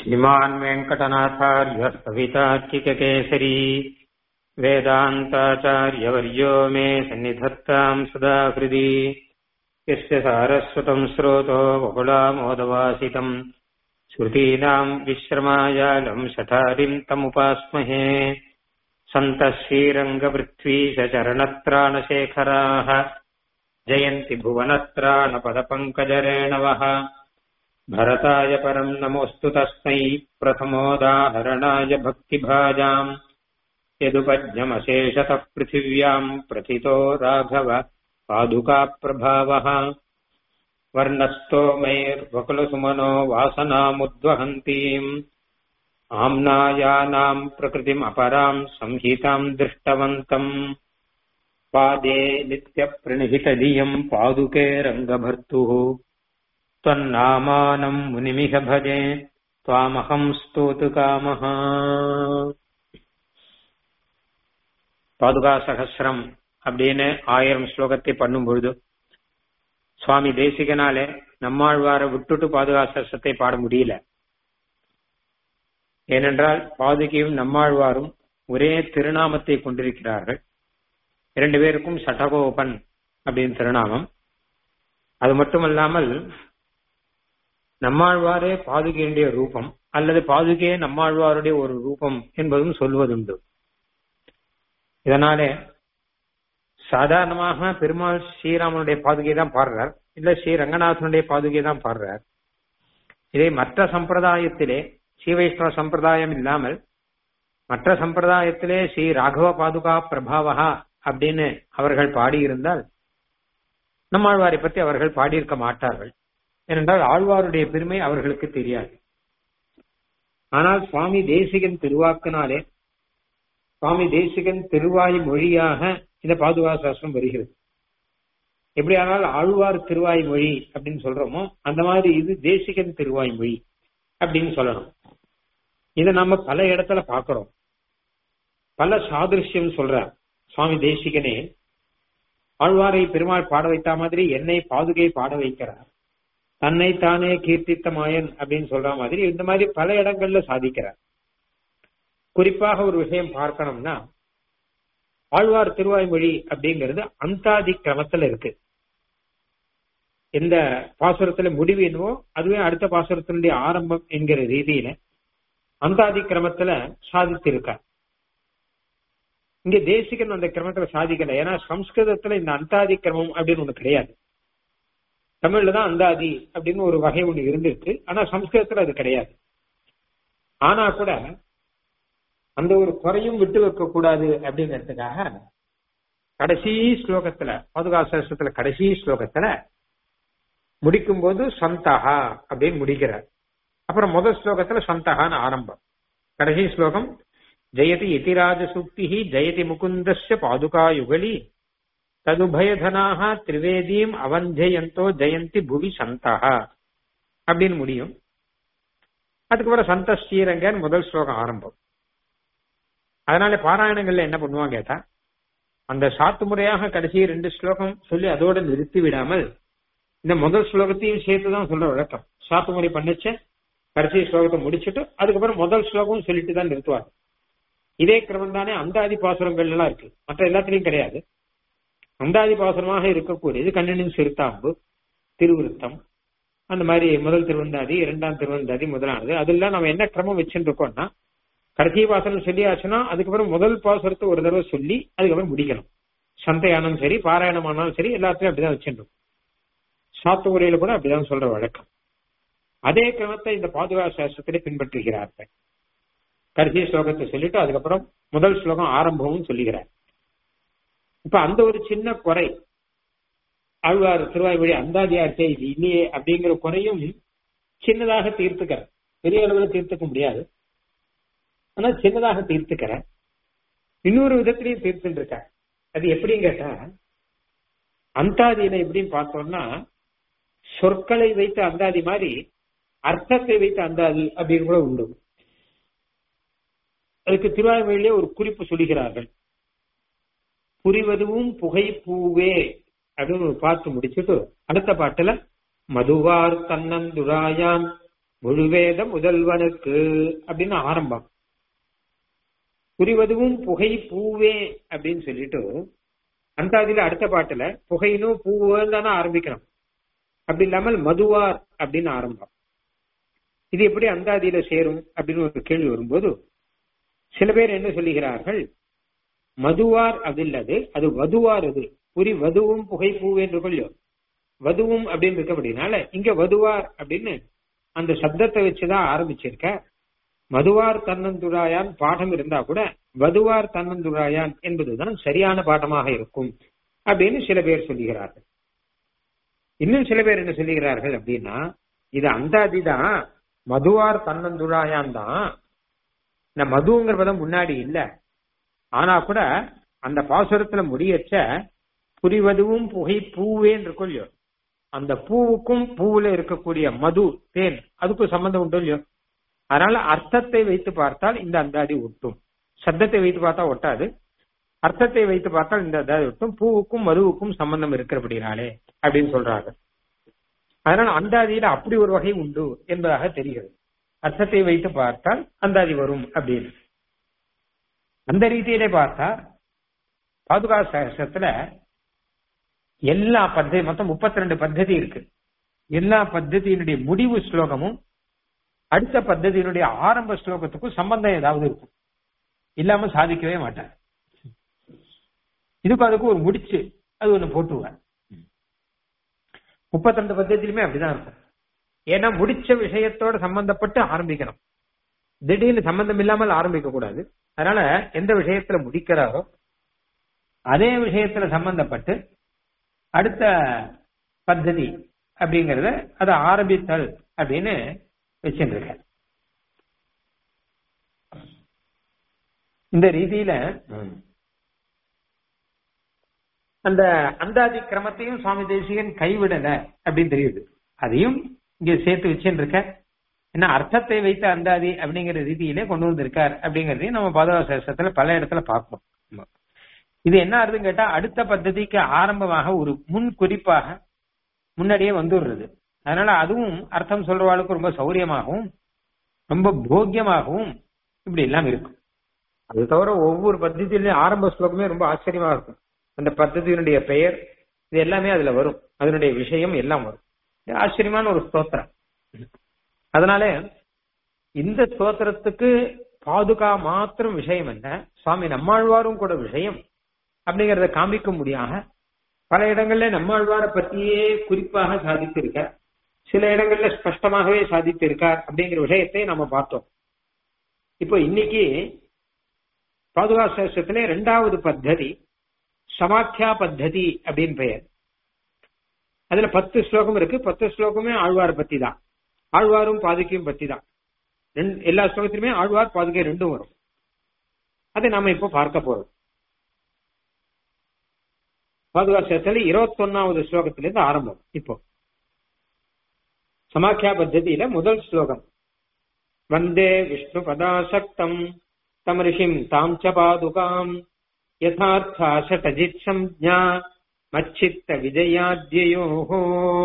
श्रीमान् वेङ्कटनाथार्यः कवितार्किककेसरी वेदान्ताचार्यवर्यो मे सन्निधत्ताम् सदा हृदि यस्य सारस्वतम् स्रोतो बहुलामोदवासितम् श्रुतीनाम् विश्रमायालम् शठारिम् तमुपास्महे सन्तः श्रीरङ्गपृथ्वीशचरणत्राणशेखराः जयन्ति भुवनत्राणपदपङ्कजरेणवः भरताय परम् नमोऽस्तु तस्मै प्रथमोदाहरणाय भक्तिभाजाम् यदुपज्ञमशेषतः पृथिव्याम् प्रथितो राघव पादुकाप्रभावः वर्णस्तोमैर्वकुलसुमनो वासनामुद्वहन्तीम् आम्नायानाम् प्रकृतिमपराम् संहिताम् दृष्टवन्तम् पादे नित्यप्रणिहितधियम् पादुके रङ्गभर्तुः त्वन्नामानम् मुनिमिह भजे त्वामहम् स्तोतुकामः பாதுகா சகசிரம் அப்படின்னு ஆயிரம் ஸ்லோகத்தை பண்ணும் பொழுது சுவாமி தேசிகனாலே நம்மாழ்வார விட்டுட்டு பாதுகா சகசிரத்தை பாட முடியல ஏனென்றால் பாதுகையும் நம்மாழ்வாரும் ஒரே திருநாமத்தை கொண்டிருக்கிறார்கள் இரண்டு பேருக்கும் சட்டகோபன் அப்படின்னு திருநாமம் அது மட்டுமல்லாமல் நம்மாழ்வாரே பாதுகையுடைய ரூபம் அல்லது பாதுகையே நம்மாழ்வாருடைய ஒரு ரூபம் என்பதும் சொல்வதுண்டு இதனாலே சாதாரணமாக பெருமாள் ஸ்ரீராமனுடைய பாதுகை தான் பாடுறார் இல்ல ஸ்ரீ ரங்கநாதனுடைய பாதுகை தான் பாடுறார் இதை மற்ற சம்பிரதாயத்திலே ஸ்ரீ வைஷ்ணவ சம்பிரதாயம் இல்லாமல் மற்ற சம்பிரதாயத்திலே ஸ்ரீ ராகவ பாதுகா பிரபாவகா அப்படின்னு அவர்கள் பாடியிருந்தால் நம்மாழ்வாரை பற்றி அவர்கள் பாடியிருக்க மாட்டார்கள் ஏனென்றால் ஆழ்வாருடைய பெருமை அவர்களுக்கு தெரியாது ஆனால் சுவாமி தேசிகன் திருவாக்கினாலே சுவாமி தேசிகன் திருவாய் மொழியாக இந்த பாதுகா சாஸ்திரம் வருகிறது எப்படியானால் ஆழ்வார் திருவாய் மொழி அப்படின்னு சொல்றோமோ அந்த மாதிரி இது தேசிகன் திருவாய் மொழி அப்படின்னு சொல்லணும் இதை நம்ம பல இடத்துல பாக்குறோம் பல சாதிருஷ்யம் சொல்ற சுவாமி தேசிகனே ஆழ்வாரை பெருமாள் பாட வைத்த மாதிரி என்னை பாதுகை பாட வைக்கிறார் தன்னை தானே கீர்த்தித்த மாயன் அப்படின்னு சொல்ற மாதிரி இந்த மாதிரி பல இடங்கள்ல சாதிக்கிறார் குறிப்பாக ஒரு விஷயம் பார்க்கணும்னா ஆழ்வார் திருவாய்மொழி அப்படிங்கிறது அந்தாதி கிரமத்துல இருக்கு எந்த பாசுரத்துல முடிவு என்னவோ அதுவே அடுத்த பாசுரத்தினுடைய ஆரம்பம் என்கிற ரீதியில அந்தாதி கிரமத்துல சாதித்திருக்க இங்க தேசிகன் அந்த கிரமத்துல சாதிக்கல ஏன்னா சம்ஸ்கிருதத்துல இந்த அந்தாதி கிரமம் அப்படின்னு ஒண்ணு கிடையாது தமிழ்ல தான் அந்தாதி அப்படின்னு ஒரு வகை ஒண்ணு இருந்திருக்கு ஆனா சம்ஸ்கிருதத்துல அது கிடையாது ஆனா கூட அந்த ஒரு குறையும் விட்டு வைக்க கூடாது அப்படிங்கிறதுக்காக கடைசி ஸ்லோகத்துல பாதுகாசத்துல கடைசி ஸ்லோகத்துல முடிக்கும் போது சந்தகா அப்படின்னு முடிக்கிறார் அப்புறம் முதல் ஸ்லோகத்துல சந்தகான்னு ஆரம்பம் கடைசி ஸ்லோகம் ஜெயதி இதிராஜ சுக்தி ஜெயதி முகுந்தஸ்ய பாதுகா யுகலி ததுபயதனாக திரிவேதீம் அவஞ்சயந்தோ ஜெயந்தி புவி சந்தகா அப்படின்னு முடியும் அதுக்கப்புறம் சந்த ஸ்ரீரங்கன் முதல் ஸ்லோகம் ஆரம்பம் அதனால பாராயணங்கள்ல என்ன பண்ணுவாங்க கேட்டா அந்த சாத்து முறையாக கடைசி ரெண்டு ஸ்லோகம் சொல்லி அதோட நிறுத்தி விடாமல் இந்த முதல் ஸ்லோகத்தையும் சேர்த்து தான் சொல்ற வழக்கம் சாத்து முறை பண்ணிச்சு கடைசி ஸ்லோகத்தை முடிச்சுட்டு அதுக்கப்புறம் முதல் ஸ்லோகம் சொல்லிட்டு தான் நிறுத்துவாங்க இதே கிரமம் தானே அந்தாதி பாசுரங்கள் எல்லாம் இருக்கு மற்ற எல்லாத்துலயும் கிடையாது அந்தாதி பாசுரமாக இருக்கக்கூடியது கண்ணனின் சிறுத்தாம்பு திருவிருத்தம் அந்த மாதிரி முதல் திருவந்தாதி இரண்டாம் திருவந்தாதி முதலானது அதெல்லாம் நம்ம என்ன கிரமம் வச்சுட்டு இருக்கோம்னா கடைசி பாசனம் சொல்லியாச்சுன்னா அதுக்கப்புறம் முதல் பாசுரத்தை ஒரு தடவை சொல்லி அதுக்கப்புறம் முடிக்கணும் சந்தையானாலும் சரி பாராயணமானாலும் சரி எல்லாத்தையும் அப்படிதான் வச்சிருந்தோம் சாத்து உரையில கூட அப்படிதான் சொல்ற வழக்கம் அதே கிரமத்தை இந்த பாதுகா சாஸ்திரத்திலே பின்பற்றுகிறார்கள் கடைசி ஸ்லோகத்தை சொல்லிட்டு அதுக்கப்புறம் முதல் ஸ்லோகம் ஆரம்பமும் சொல்லுகிறார் இப்ப அந்த ஒரு சின்ன குறை ஆழ்வார் திருவாய்மொழி அந்தாதியார்த்தே இது இல்லையே அப்படிங்கிற குறையும் சின்னதாக தீர்த்துக்கிற பெரிய அளவில் தீர்த்துக்க முடியாது ஆனா சின்னதாக தீர்த்துக்கிற இன்னொரு விதத்திலையும் தீர்த்துட்டு இருக்க அது எப்படின்னு கேட்டா அந்தாதியில எப்படின்னு பார்த்தோம்னா சொற்களை வைத்த அந்தாதி மாதிரி அர்த்தத்தை வைத்த அந்தாதி அப்படின்னு கூட உண்டு அதுக்கு திருவாய்மொழியிலே ஒரு குறிப்பு சொல்லுகிறார்கள் புரிவதுவும் புகை பூவே அப்படின்னு பார்த்து முடிச்சுட்டு அடுத்த பாட்டுல மதுவார் தன்னந்துராயாம் முழுவேத முதல்வனுக்கு அப்படின்னு ஆரம்பம் புரிவதுவும் புகை பூவே அப்படின்னு சொல்லிட்டு அந்தாதியில அடுத்த பாட்டுல புகைனும் பூவும் தானே ஆரம்பிக்கணும் அப்படி இல்லாமல் மதுவார் அப்படின்னு ஆரம்பம் இது எப்படி அந்தாதியில சேரும் அப்படின்னு ஒரு கேள்வி வரும்போது சில பேர் என்ன சொல்லுகிறார்கள் மதுவார் அது இல்லது அது வதுவார் அது புரி வதுவும் புகை பூவேன்று கொள்ளியோ வதுவும் அப்படின்னு இருக்க அப்படின்னால இங்க வதுவார் அப்படின்னு அந்த சப்தத்தை வச்சுதான் ஆரம்பிச்சிருக்க மதுவார் தன்னந்துராயான் பாடம் இருந்தா கூட வதுவார் தன்னந்துராயான் என்பதுதான் சரியான பாடமாக இருக்கும் அப்படின்னு சில பேர் சொல்லுகிறார்கள் இன்னும் சில பேர் என்ன சொல்லுகிறார்கள் அப்படின்னா இது அந்தாதி தான் மதுவார் தன்னந்துராயான் தான் இந்த மதுங்கிற பதம் முன்னாடி இல்ல ஆனா கூட அந்த பாசுரத்துல முடியச்ச புரிவதுவும் புகை பூவேன்னு இருக்கும் இல்லையோ அந்த பூவுக்கும் பூவுல இருக்கக்கூடிய மது தேன் அதுக்கும் சம்பந்தம் உண்டு இல்லையோ அதனால அர்த்தத்தை வைத்து பார்த்தால் இந்த அந்தாதி ஒட்டும் சப்தத்தை வைத்து பார்த்தா ஒட்டாது அர்த்தத்தை வைத்து பார்த்தால் இந்த அந்தாதி ஒட்டும் பூவுக்கும் மதுவுக்கும் சம்பந்தம் இருக்கிறபடினாலே அப்படின்னு சொல்றாங்க அதனால அந்தாதியில அப்படி ஒரு வகை உண்டு என்பதாக தெரிகிறது அர்த்தத்தை வைத்து பார்த்தால் அந்தாதி வரும் அப்படின்னு அந்த ரீதியிலே பார்த்தா பாதுகா சகசத்துல எல்லா பத்தி மொத்தம் முப்பத்தி ரெண்டு பத்ததி இருக்கு எல்லா பத்ததியினுடைய முடிவு ஸ்லோகமும் அடுத்த பத்ததியினுடைய ஆரம்ப ஸ்லோகத்துக்கும் சம்பந்தம் ஏதாவது இருக்கும் இல்லாம சாதிக்கவே மாட்டார் இதுக்கு அதுக்கு ஒரு முடிச்சு அது ஒண்ணு போட்டுருவார் முப்பத்தி ரெண்டு பத்தத்திலுமே அப்படிதான் இருக்கும் ஏன்னா முடிச்ச விஷயத்தோட சம்பந்தப்பட்டு ஆரம்பிக்கணும் திடீர்னு சம்பந்தம் இல்லாமல் ஆரம்பிக்க கூடாது அதனால எந்த விஷயத்துல முடிக்கிறாரோ அதே விஷயத்துல சம்பந்தப்பட்டு அடுத்த பத்ததி அப்படிங்கறத அதை ஆரம்பித்தல் அப்படின்னு வச்சுருக்க இந்த ரீதியில அந்த அந்தாதி கிரமத்தையும் சுவாமி தேசிகன் கைவிடல அப்படின்னு தெரியுது அதையும் இங்க சேர்த்து வச்சுன்னு இருக்க ஏன்னா அர்த்தத்தை வைத்த அந்தாதி அப்படிங்கிற ரீதியிலே கொண்டு வந்திருக்கார் அப்படிங்கறதையும் நம்ம பாதவாசத்துல பல இடத்துல பார்ப்போம் இது என்ன ஆகுதுன்னு கேட்டா அடுத்த பద్ధதிக்கு ஆரம்பமாக ஒரு முன் குறிப்பாக முன்னாடியே வந்துடுறது அதனால அதுவும் அர்த்தம் சொல்றவாளுக்கு ரொம்ப சௌரியமாகவும் ரொம்ப போக்கியமாகவும் இப்படி எல்லாம் இருக்கும் அது தவிர ஒவ்வொரு பద్ధதியிலையும் ஆரம்ப ஸ்லோகமே ரொம்ப ஆச்சரியமா இருக்கும் அந்த பద్ధதியினுடைய பெயர் இது எல்லாமே அதுல வரும் அதனுடைய விஷயம் எல்லாம் வரும் ஆச்சரியமான ஒரு ஸ்தோத்திரம் அதனால இந்த ஸ்தோத்திரத்துக்கு பாதுகா மாத்திரம் விஷயம் என்ன சுவாமி நம்மாழ்வாரும் கூட விஷயம் அப்படிங்கறத காமிக்க முடியாம பல இடங்கள்ல நம்மாழ்வாரை பத்தியே குறிப்பாக சாதித்திருக்கார் சில இடங்கள்ல ஸ்பஷ்டமாகவே சாதித்திருக்கார் அப்படிங்கிற விஷயத்தை நம்ம பார்த்தோம் இப்போ இன்னைக்கு பாதுகா சாஸ்திரத்திலே ரெண்டாவது பத்ததி சமாக்கியா பத்ததி அப்படின்னு பெயர் அதுல பத்து ஸ்லோகம் இருக்கு பத்து ஸ்லோகமே ஆழ்வார் பத்தி தான் ஆழ்வாரும் பாதுகையும் பத்தி தான் எல்லா ஸ்லோகத்திலுமே ஆழ்வார் பாதுகை ரெண்டும் வரும் அதை நாம இப்போ பார்க்க போறோம் பாதுகாசத்துல இருபத்தி ஒன்னாவது ஸ்லோகத்திலிருந்து ஆரம்பம் இப்போ சமாக்கியா பத்ததியில முதல் ஸ்லோகம் வந்தே விஷ்ணு பதாசக்தம் தம் ரிஷிம் தாம் ச பாதுகாம் யதார்த்தா ஷடஜித் சம்ஜா மச்சித்த விஜயாத்யோஹோ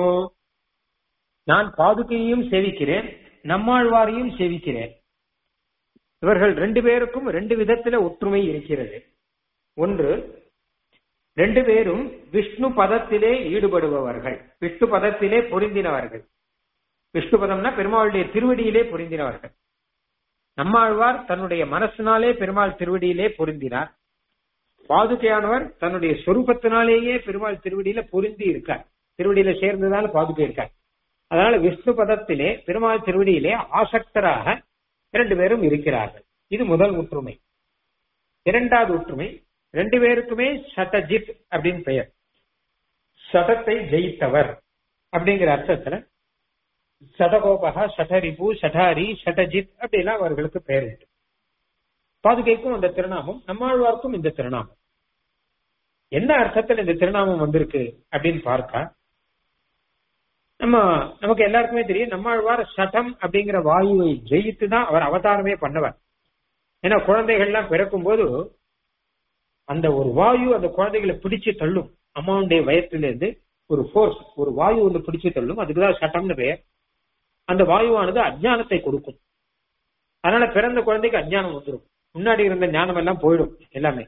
நான் பாதுகையையும் சேவிக்கிறேன் நம்மாழ்வாரையும் சேவிக்கிறேன் இவர்கள் ரெண்டு பேருக்கும் ரெண்டு விதத்துல ஒற்றுமை இருக்கிறது ஒன்று ரெண்டு பேரும் விஷ்ணு பதத்திலே ஈடுபடுபவர்கள் விஷ்ணு பதத்திலே பொருந்தினவர்கள் விஷ்ணு பதம்னா பெருமாளுடைய திருவடியிலே பொருந்தினவர்கள் நம்மாழ்வார் தன்னுடைய மனசினாலே பெருமாள் திருவடியிலே பொருந்தினார் பாதுகையானவர் தன்னுடைய சொரூபத்தினாலேயே பெருமாள் திருவடியில பொருந்தி இருக்கார் திருவடியில சேர்ந்துதான் பாதுகை இருக்கார் அதனால விஷ்ணு பதத்திலே பெருமாள் திருவடியிலே ஆசக்தராக இரண்டு பேரும் இருக்கிறார்கள் இது முதல் ஒற்றுமை இரண்டாவது ஒற்றுமை ரெண்டு பேருக்குமே சட்டஜித் அப்படின்னு பெயர் சதத்தை ஜெயித்தவர் அப்படிங்கிற அர்த்தத்துல சடகோபகா சடரிபு சடாரி சடஜித் அப்படிலாம் அவர்களுக்கு பெயர் உண்டு பாதுகைக்கும் அந்த திருநாமம் நம்மாழ்வார்க்கும் இந்த திருநாமம் என்ன அர்த்தத்தில் இந்த திருநாமம் வந்திருக்கு அப்படின்னு பார்க்க நம்ம நமக்கு எல்லாருக்குமே தெரியும் நம்மாழ்வார் சட்டம் அப்படிங்கிற வாயுவை ஜெயித்து தான் அவர் அவதாரமே பண்ணவர் ஏன்னா குழந்தைகள்லாம் பிறக்கும் போது அந்த ஒரு வாயு அந்த குழந்தைகளை பிடிச்சு தள்ளும் அம்மாவுடைய வயத்திலிருந்து ஒரு ஃபோர்ஸ் ஒரு வாயு வந்து பிடிச்சு தள்ளும் அதுக்குதான் சட்டம்னு பெயர் அந்த வாயுவானது அஜ்ஞானத்தை கொடுக்கும் அதனால பிறந்த குழந்தைக்கு அஜ்ஞானம் வந்துடும் முன்னாடி இருந்த ஞானம் எல்லாம் போயிடும் எல்லாமே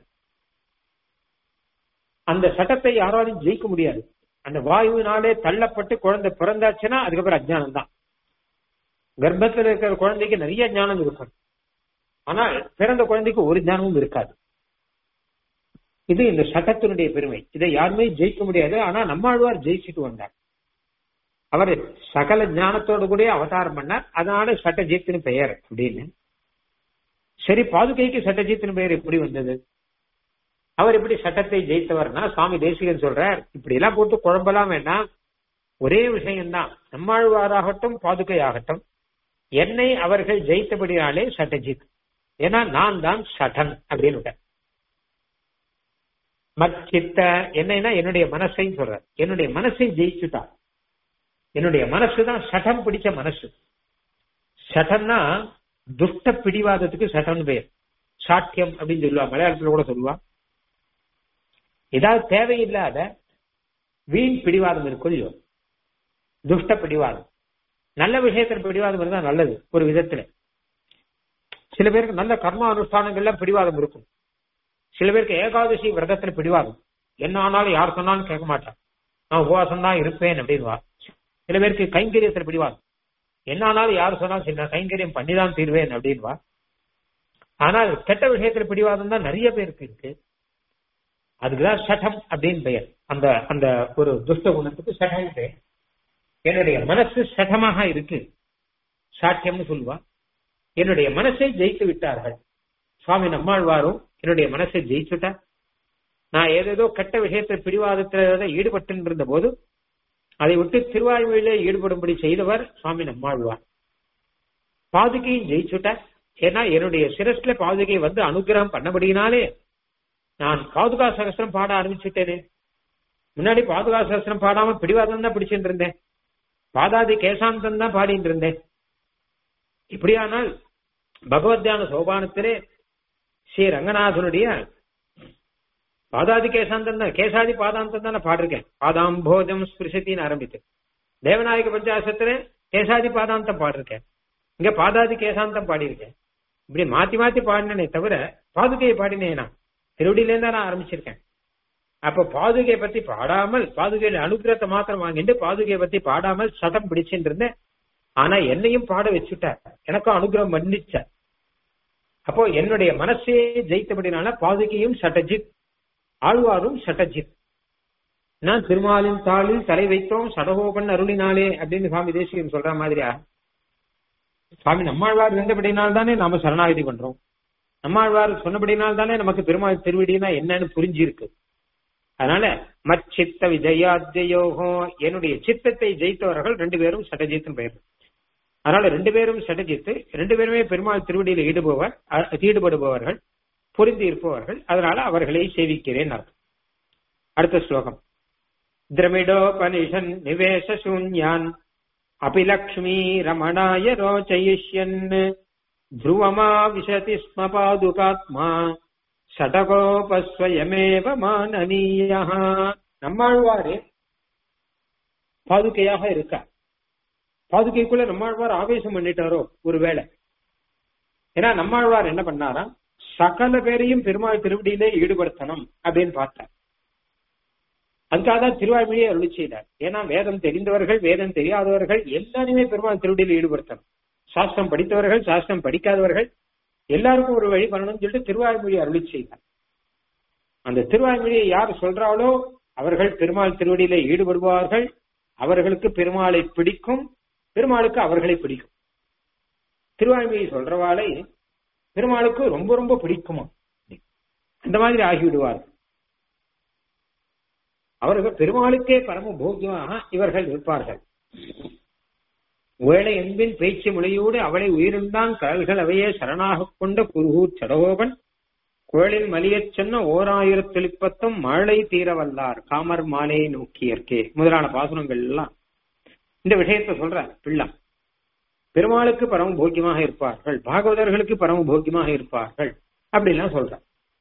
அந்த சட்டத்தை யாராலும் ஜெயிக்க முடியாது அந்த வாயுவினாலே தள்ளப்பட்டு குழந்தை பிறந்தாச்சுன்னா அதுக்கப்புறம் அஜ்ஞானம் தான் கர்ப்பத்தில் இருக்கிற குழந்தைக்கு நிறைய ஞானம் இருக்கும் ஆனால் பிறந்த குழந்தைக்கு ஒரு ஞானமும் இருக்காது இது இந்த சட்டத்தினுடைய பெருமை இதை யாருமே ஜெயிக்க முடியாது ஆனா நம்மாழ்வார் ஜெயிச்சுட்டு வந்தார் அவர் சகல ஞானத்தோடு கூட அவதாரம் பண்ணார் அதனால சட்டஜீத்துன்னு பெயர் அப்படின்னு சரி பாதுகைக்கு சட்டஜீத்துன்னு பெயர் எப்படி வந்தது அவர் எப்படி சட்டத்தை ஜெயித்தவர்னா சுவாமி தேசிகன் சொல்றார் இப்படி எல்லாம் போட்டு குழம்பலாம் வேண்டாம் ஒரே விஷயம்தான் நம்மாழ்வாராகட்டும் பாதுகை ஆகட்டும் என்னை அவர்கள் ஜெயித்தபடினாலே சட்டஜித் ஏன்னா நான் தான் சடன் அப்படின்னு மச்சித்த என்னன்னா என்னுடைய மனசைன்னு சொல்ற என்னுடைய மனசை ஜெயிச்சுட்டா என்னுடைய மனசு தான் சட்டம் பிடிச்ச மனசு சட்டம்னா துஷ்ட பிடிவாதத்துக்கு சட்டம் பேர் சாட்டியம் அப்படின்னு சொல்லுவா மலையாளத்துல கூட சொல்லுவா ஏதாவது தேவையில்லாத வீண் பிடிவாதம் இருக்கும் இல்லையோ துஷ்ட பிடிவாதம் நல்ல விஷயத்துல பிடிவாதம் இருந்தா நல்லது ஒரு விதத்துல சில பேருக்கு நல்ல கர்ம அனுஷ்டானங்கள்ல பிடிவாதம் இருக்கும் சில பேருக்கு ஏகாதசி விரதத்துல பிடிவாதம் என்ன ஆனாலும் யார் சொன்னாலும் கேட்க மாட்டான் நான் உபவாசம் தான் இருப்பேன் அப்படின்வா சில பேருக்கு கைங்கரியத்துல பிடிவாதம் என்ன ஆனாலும் யார் சொன்னாலும் சரி நான் கைங்கரியம் பண்ணிதான் தீர்வேன் அப்படின்வா ஆனால் கெட்ட விஷயத்துல பிடிவாதம் தான் நிறைய பேருக்கு இருக்கு அதுக்குதான் சட்டம் அப்படின்னு பெயர் அந்த அந்த ஒரு துஷ்ட குணத்துக்கு சட்டம் பெயர் என்னுடைய மனசு சட்டமாக இருக்கு சாட்டியம்னு சொல்லுவா என்னுடைய மனசை ஜெயித்து விட்டார்கள் சுவாமி நம்மாழ்வாரும் என்னுடைய மனசை ஜெயிச்சுட்டார் நான் ஏதேதோ கெட்ட விஷயத்தில் பிடிவாதத்தில் ஈடுபட்டு இருந்த போது அதை விட்டு திருவாழ்மையிலே ஈடுபடும்படி செய்தவர் சுவாமி நம்மாழ்வார் பாதுகையும் ஜெயிச்சுட்டார் ஏன்னா என்னுடைய சிரஸ்ல பாதுகை வந்து அனுகிரகம் பண்ணபடினாலே நான் பாதுகா சகசிரம் பாட ஆரம்பிச்சுட்டேனே முன்னாடி பாதுகா சகசிரம் பாடாம பிடிவாதம் தான் பிடிச்சிட்டு இருந்தேன் பாதாதி கேசாந்தம் தான் பாடிட்டு இருந்தேன் இப்படியானால் பகவத்யான சோபானத்திலே ஸ்ரீ ரங்கநாதனுடைய பாதாதி கேசாந்தம் தான் கேசாதி பாதாந்தம் தான் பாடிருக்கேன் பாதாம் போஜம் ஸ்பிருஷத்தின்னு ஆரம்பித்து தேவநாயக பஞ்சாசத்துல கேசாதி பாதாந்தம் பாடிருக்கேன் இங்க பாதாதி கேசாந்தம் பாடியிருக்கேன் இப்படி மாத்தி மாத்தி பாடினே தவிர பாதுகையை பாடினேனா திருவடியிலேருந்து தான் நான் ஆரம்பிச்சிருக்கேன் அப்ப பாதுகையை பத்தி பாடாமல் பாதுகையில அனுகிரகத்தை மாத்திரம் வாங்கிட்டு பாதுகையை பத்தி பாடாமல் சடம் பிடிச்சுட்டு இருந்தேன் ஆனா என்னையும் பாட வச்சுட்டார் எனக்கும் அனுகிரகம் பண்ணிச்சார் அப்போ என்னுடைய மனசே ஜெயித்தபடினால பாதுகையும் சட்டஜித் ஆழ்வாரும் சட்டஜித் நான் திருமாலின் தாளில் தலை வைத்தோம் சடகோபன் அருளினாலே அப்படின்னு சுவாமி தேசியம் சொல்ற மாதிரியா சுவாமி நம்மாழ்வார் இருந்தபடினால் தானே நாம சரணாகதி பண்றோம் நம்மாழ்வார் சொன்னபடினால் தானே நமக்கு பெருமாள் திருவடினா என்னன்னு புரிஞ்சிருக்கு அதனால மச்சித்த விஜயாத்யோகோ என்னுடைய சித்தத்தை ஜெயித்தவர்கள் ரெண்டு பேரும் சட்டஜித்துன்னு பெயர் அதனால ரெண்டு பேரும் சட்டஜித்து ரெண்டு பேருமே பெருமாள் திருவடியில் ஈடுபவர் ஈடுபடுபவர்கள் பொருந்தி இருப்பவர்கள் அதனால அவர்களை சேவிக்கிறேன் அர்த்தம் அடுத்த ஸ்லோகம் திரமிடோபனிஷன் நிவேச சூன்யான் அபிலக்ஷ்மி ரமணாய ரோச்சயிஷ்யன் ध्रुवमा विशति स्म पादुकात्मा சடகோபஸ்வயமேவ மானனீயா நம்மாழ்வாரே பாதுகையாக இருக்கா பாதுகைக்குள்ள நம்மாழ்வார் ஆவேசம் பண்ணிட்டாரோ ஒருவேளை ஏன்னா நம்மாழ்வார் என்ன பண்ணாராம் சகல பேரையும் பெருமாள் திருவடியிலே ஈடுபடுத்தணும் அப்படின்னு பார்த்தார் அதுக்காக தான் திருவாய்மொழியை அருளி செய்தார் ஏன்னா வேதம் தெரிந்தவர்கள் வேதம் தெரியாதவர்கள் எல்லாருமே பெருமாள் திருவடியில் ஈடுபடுத்தணும் சாஸ்திரம் படித்தவர்கள் சாஸ்திரம் படிக்காதவர்கள் எல்லாருக்கும் ஒரு வழி பண்ணணும்னு சொல்லிட்டு திருவாய்மொழி அருளி செய்தார் அந்த திருவாய்மொழியை யார் சொல்றாளோ அவர்கள் பெருமாள் திருவடியில ஈடுபடுவார்கள் அவர்களுக்கு பெருமாளை பிடிக்கும் பெருமாளுக்கு அவர்களை பிடிக்கும் திருவாய்மொழி சொல்றவாளை பெருமாளுக்கு ரொம்ப ரொம்ப பிடிக்குமா அந்த மாதிரி ஆகிவிடுவார்கள் அவர்கள் பெருமாளுக்கே பரம போக்கியமாக இவர்கள் இருப்பார்கள் வேளை என்பின் பேச்சு மொழியோடு அவளை உயிருந்தான் கடல்கள் அவையே சரணாக கொண்ட குருகூர் சடகோபன் குழலில் மலியச் சொன்ன ஓர் ஆயிரத்தெளிப்பத்தும் மழை தீரவல்லார் காமர் மாலை நோக்கியற்கே முதலான பாசுரங்கள் எல்லாம் இந்த விஷயத்த சொல்ற பிள்ளை பெருமாளுக்கு பரம போக்கியமாக இருப்பார்கள் பாகவதர்களுக்கு பரம போக்கியமாக இருப்பார்கள் அப்படிலாம் சொல்ற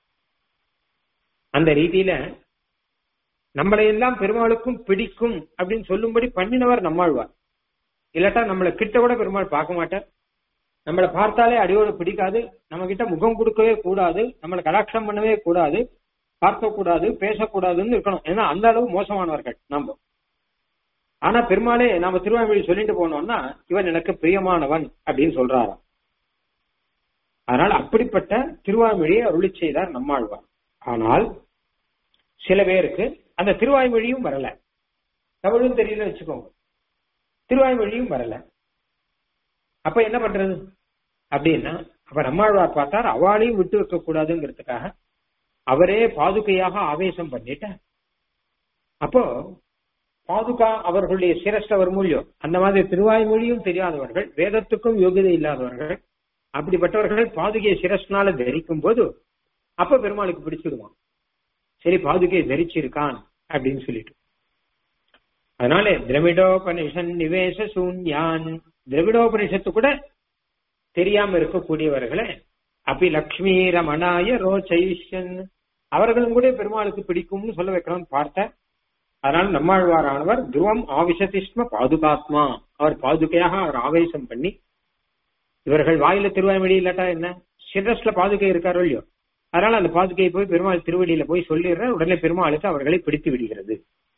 அந்த ரீதியில நம்மளை எல்லாம் பெருமாளுக்கும் பிடிக்கும் அப்படின்னு சொல்லும்படி பண்ணினவர் நம்மாழ்வார் இல்லாட்டா நம்மளை கிட்ட கூட பெருமாள் பார்க்க மாட்டார் நம்மளை பார்த்தாலே அடியோடு பிடிக்காது நம்ம கிட்ட முகம் கொடுக்கவே கூடாது நம்மளை கடாட்சம் பண்ணவே கூடாது பார்க்க கூடாது பேசக்கூடாதுன்னு இருக்கணும் ஏன்னா அந்த அளவு மோசமானவர்கள் நம்ம ஆனா பெருமாளே நாம திருவாய்மொழி சொல்லிட்டு போனோம்னா இவன் எனக்கு பிரியமானவன் அப்படின்னு சொல்றாராம் அதனால அப்படிப்பட்ட திருவாய்மொழியை அருளி செய்தார் நம்மாழ்வார் ஆனால் சில பேருக்கு அந்த திருவாய்மொழியும் வரல தமிழும் தெரியல வச்சுக்கோங்க திருவாய்மொழியும் வரல அப்ப என்ன பண்றது அப்படின்னா அப்ப நம்மாழ்வார் பார்த்தார் அவளையும் விட்டு வைக்க கூடாதுங்கிறதுக்காக அவரே பாதுகையாக ஆவேசம் பண்ணிட்ட அப்போ பாதுகா அவர்களுடைய சிரஸ்ட வரும் மொழியும் அந்த மாதிரி திருவாய்மொழியும் தெரியாதவர்கள் வேதத்துக்கும் யோகியதை இல்லாதவர்கள் அப்படிப்பட்டவர்கள் பாதுகையை சிரஸ்னால தரிக்கும் போது அப்ப பெருமாளுக்கு பிடிச்சிடுவான் சரி பாதுகையை தரிச்சிருக்கான் அப்படின்னு சொல்லிட்டு அதனால திரமிடோபனிஷன் நிவேச சூன்யான் திரவிடோபனிஷத்து கூட தெரியாம இருக்கக்கூடியவர்களை அப்பி லக்ஷ்மி ரமணாய ரோச்சைஷன் அவர்களும் கூட பெருமாளுக்கு பிடிக்கும்னு சொல்ல வைக்கணும்னு பார்த்த அதனால நம்மாழ்வாரானவர் துருவம் ஆவிஷதிஷ்ம பாதுகாத்மா அவர் பாதுகையாக அவர் ஆவேசம் பண்ணி இவர்கள் வாயில திருவாய்மொழி இல்லாட்டா என்ன சிரஸ்ல பாதுகை இருக்காரோ இல்லையோ அதனால அந்த பாதுகையை போய் பெருமாள் திருவடியில போய் சொல்லிடுற உடனே பெருமாளுக்கு அவர்களை பிடித்து விடுகிறது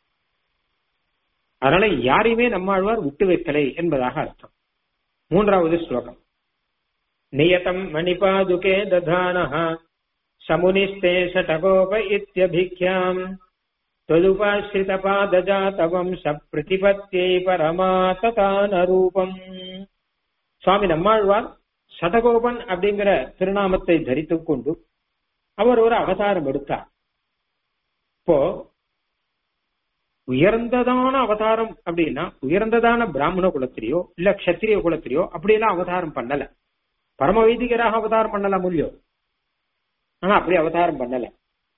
அதனால யாரையுமே நம்மாழ்வார் விட்டு வைக்கலை என்பதாக அர்த்தம் மூன்றாவது ஸ்லோகம் நியதம் மணிபாதுகே ததானஹ சமுனிஸ்தே சடகோப இத்தியபிக்யாம் தொதுபாசிரிதபாதஜாதவம் சப்ரதிபத்தியை பரமா ததானரூபம் சுவாமி நம்மாழ்வார் சதகோபன் அப்படிங்கிற திருநாமத்தை தரித்துக் கொண்டு அவர் ஒரு அவதாரம் எடுத்தார் இப்போ உயர்ந்ததான அவதாரம் அப்படின்னா உயர்ந்ததான பிராமண குலத்திலேயோ இல்ல கஷத்திரிய குலத்திலேயோ அப்படியெல்லாம் அவதாரம் பண்ணல பரம வைதிகராக அவதாரம் பண்ணல முடியும் ஆனா அப்படி அவதாரம் பண்ணல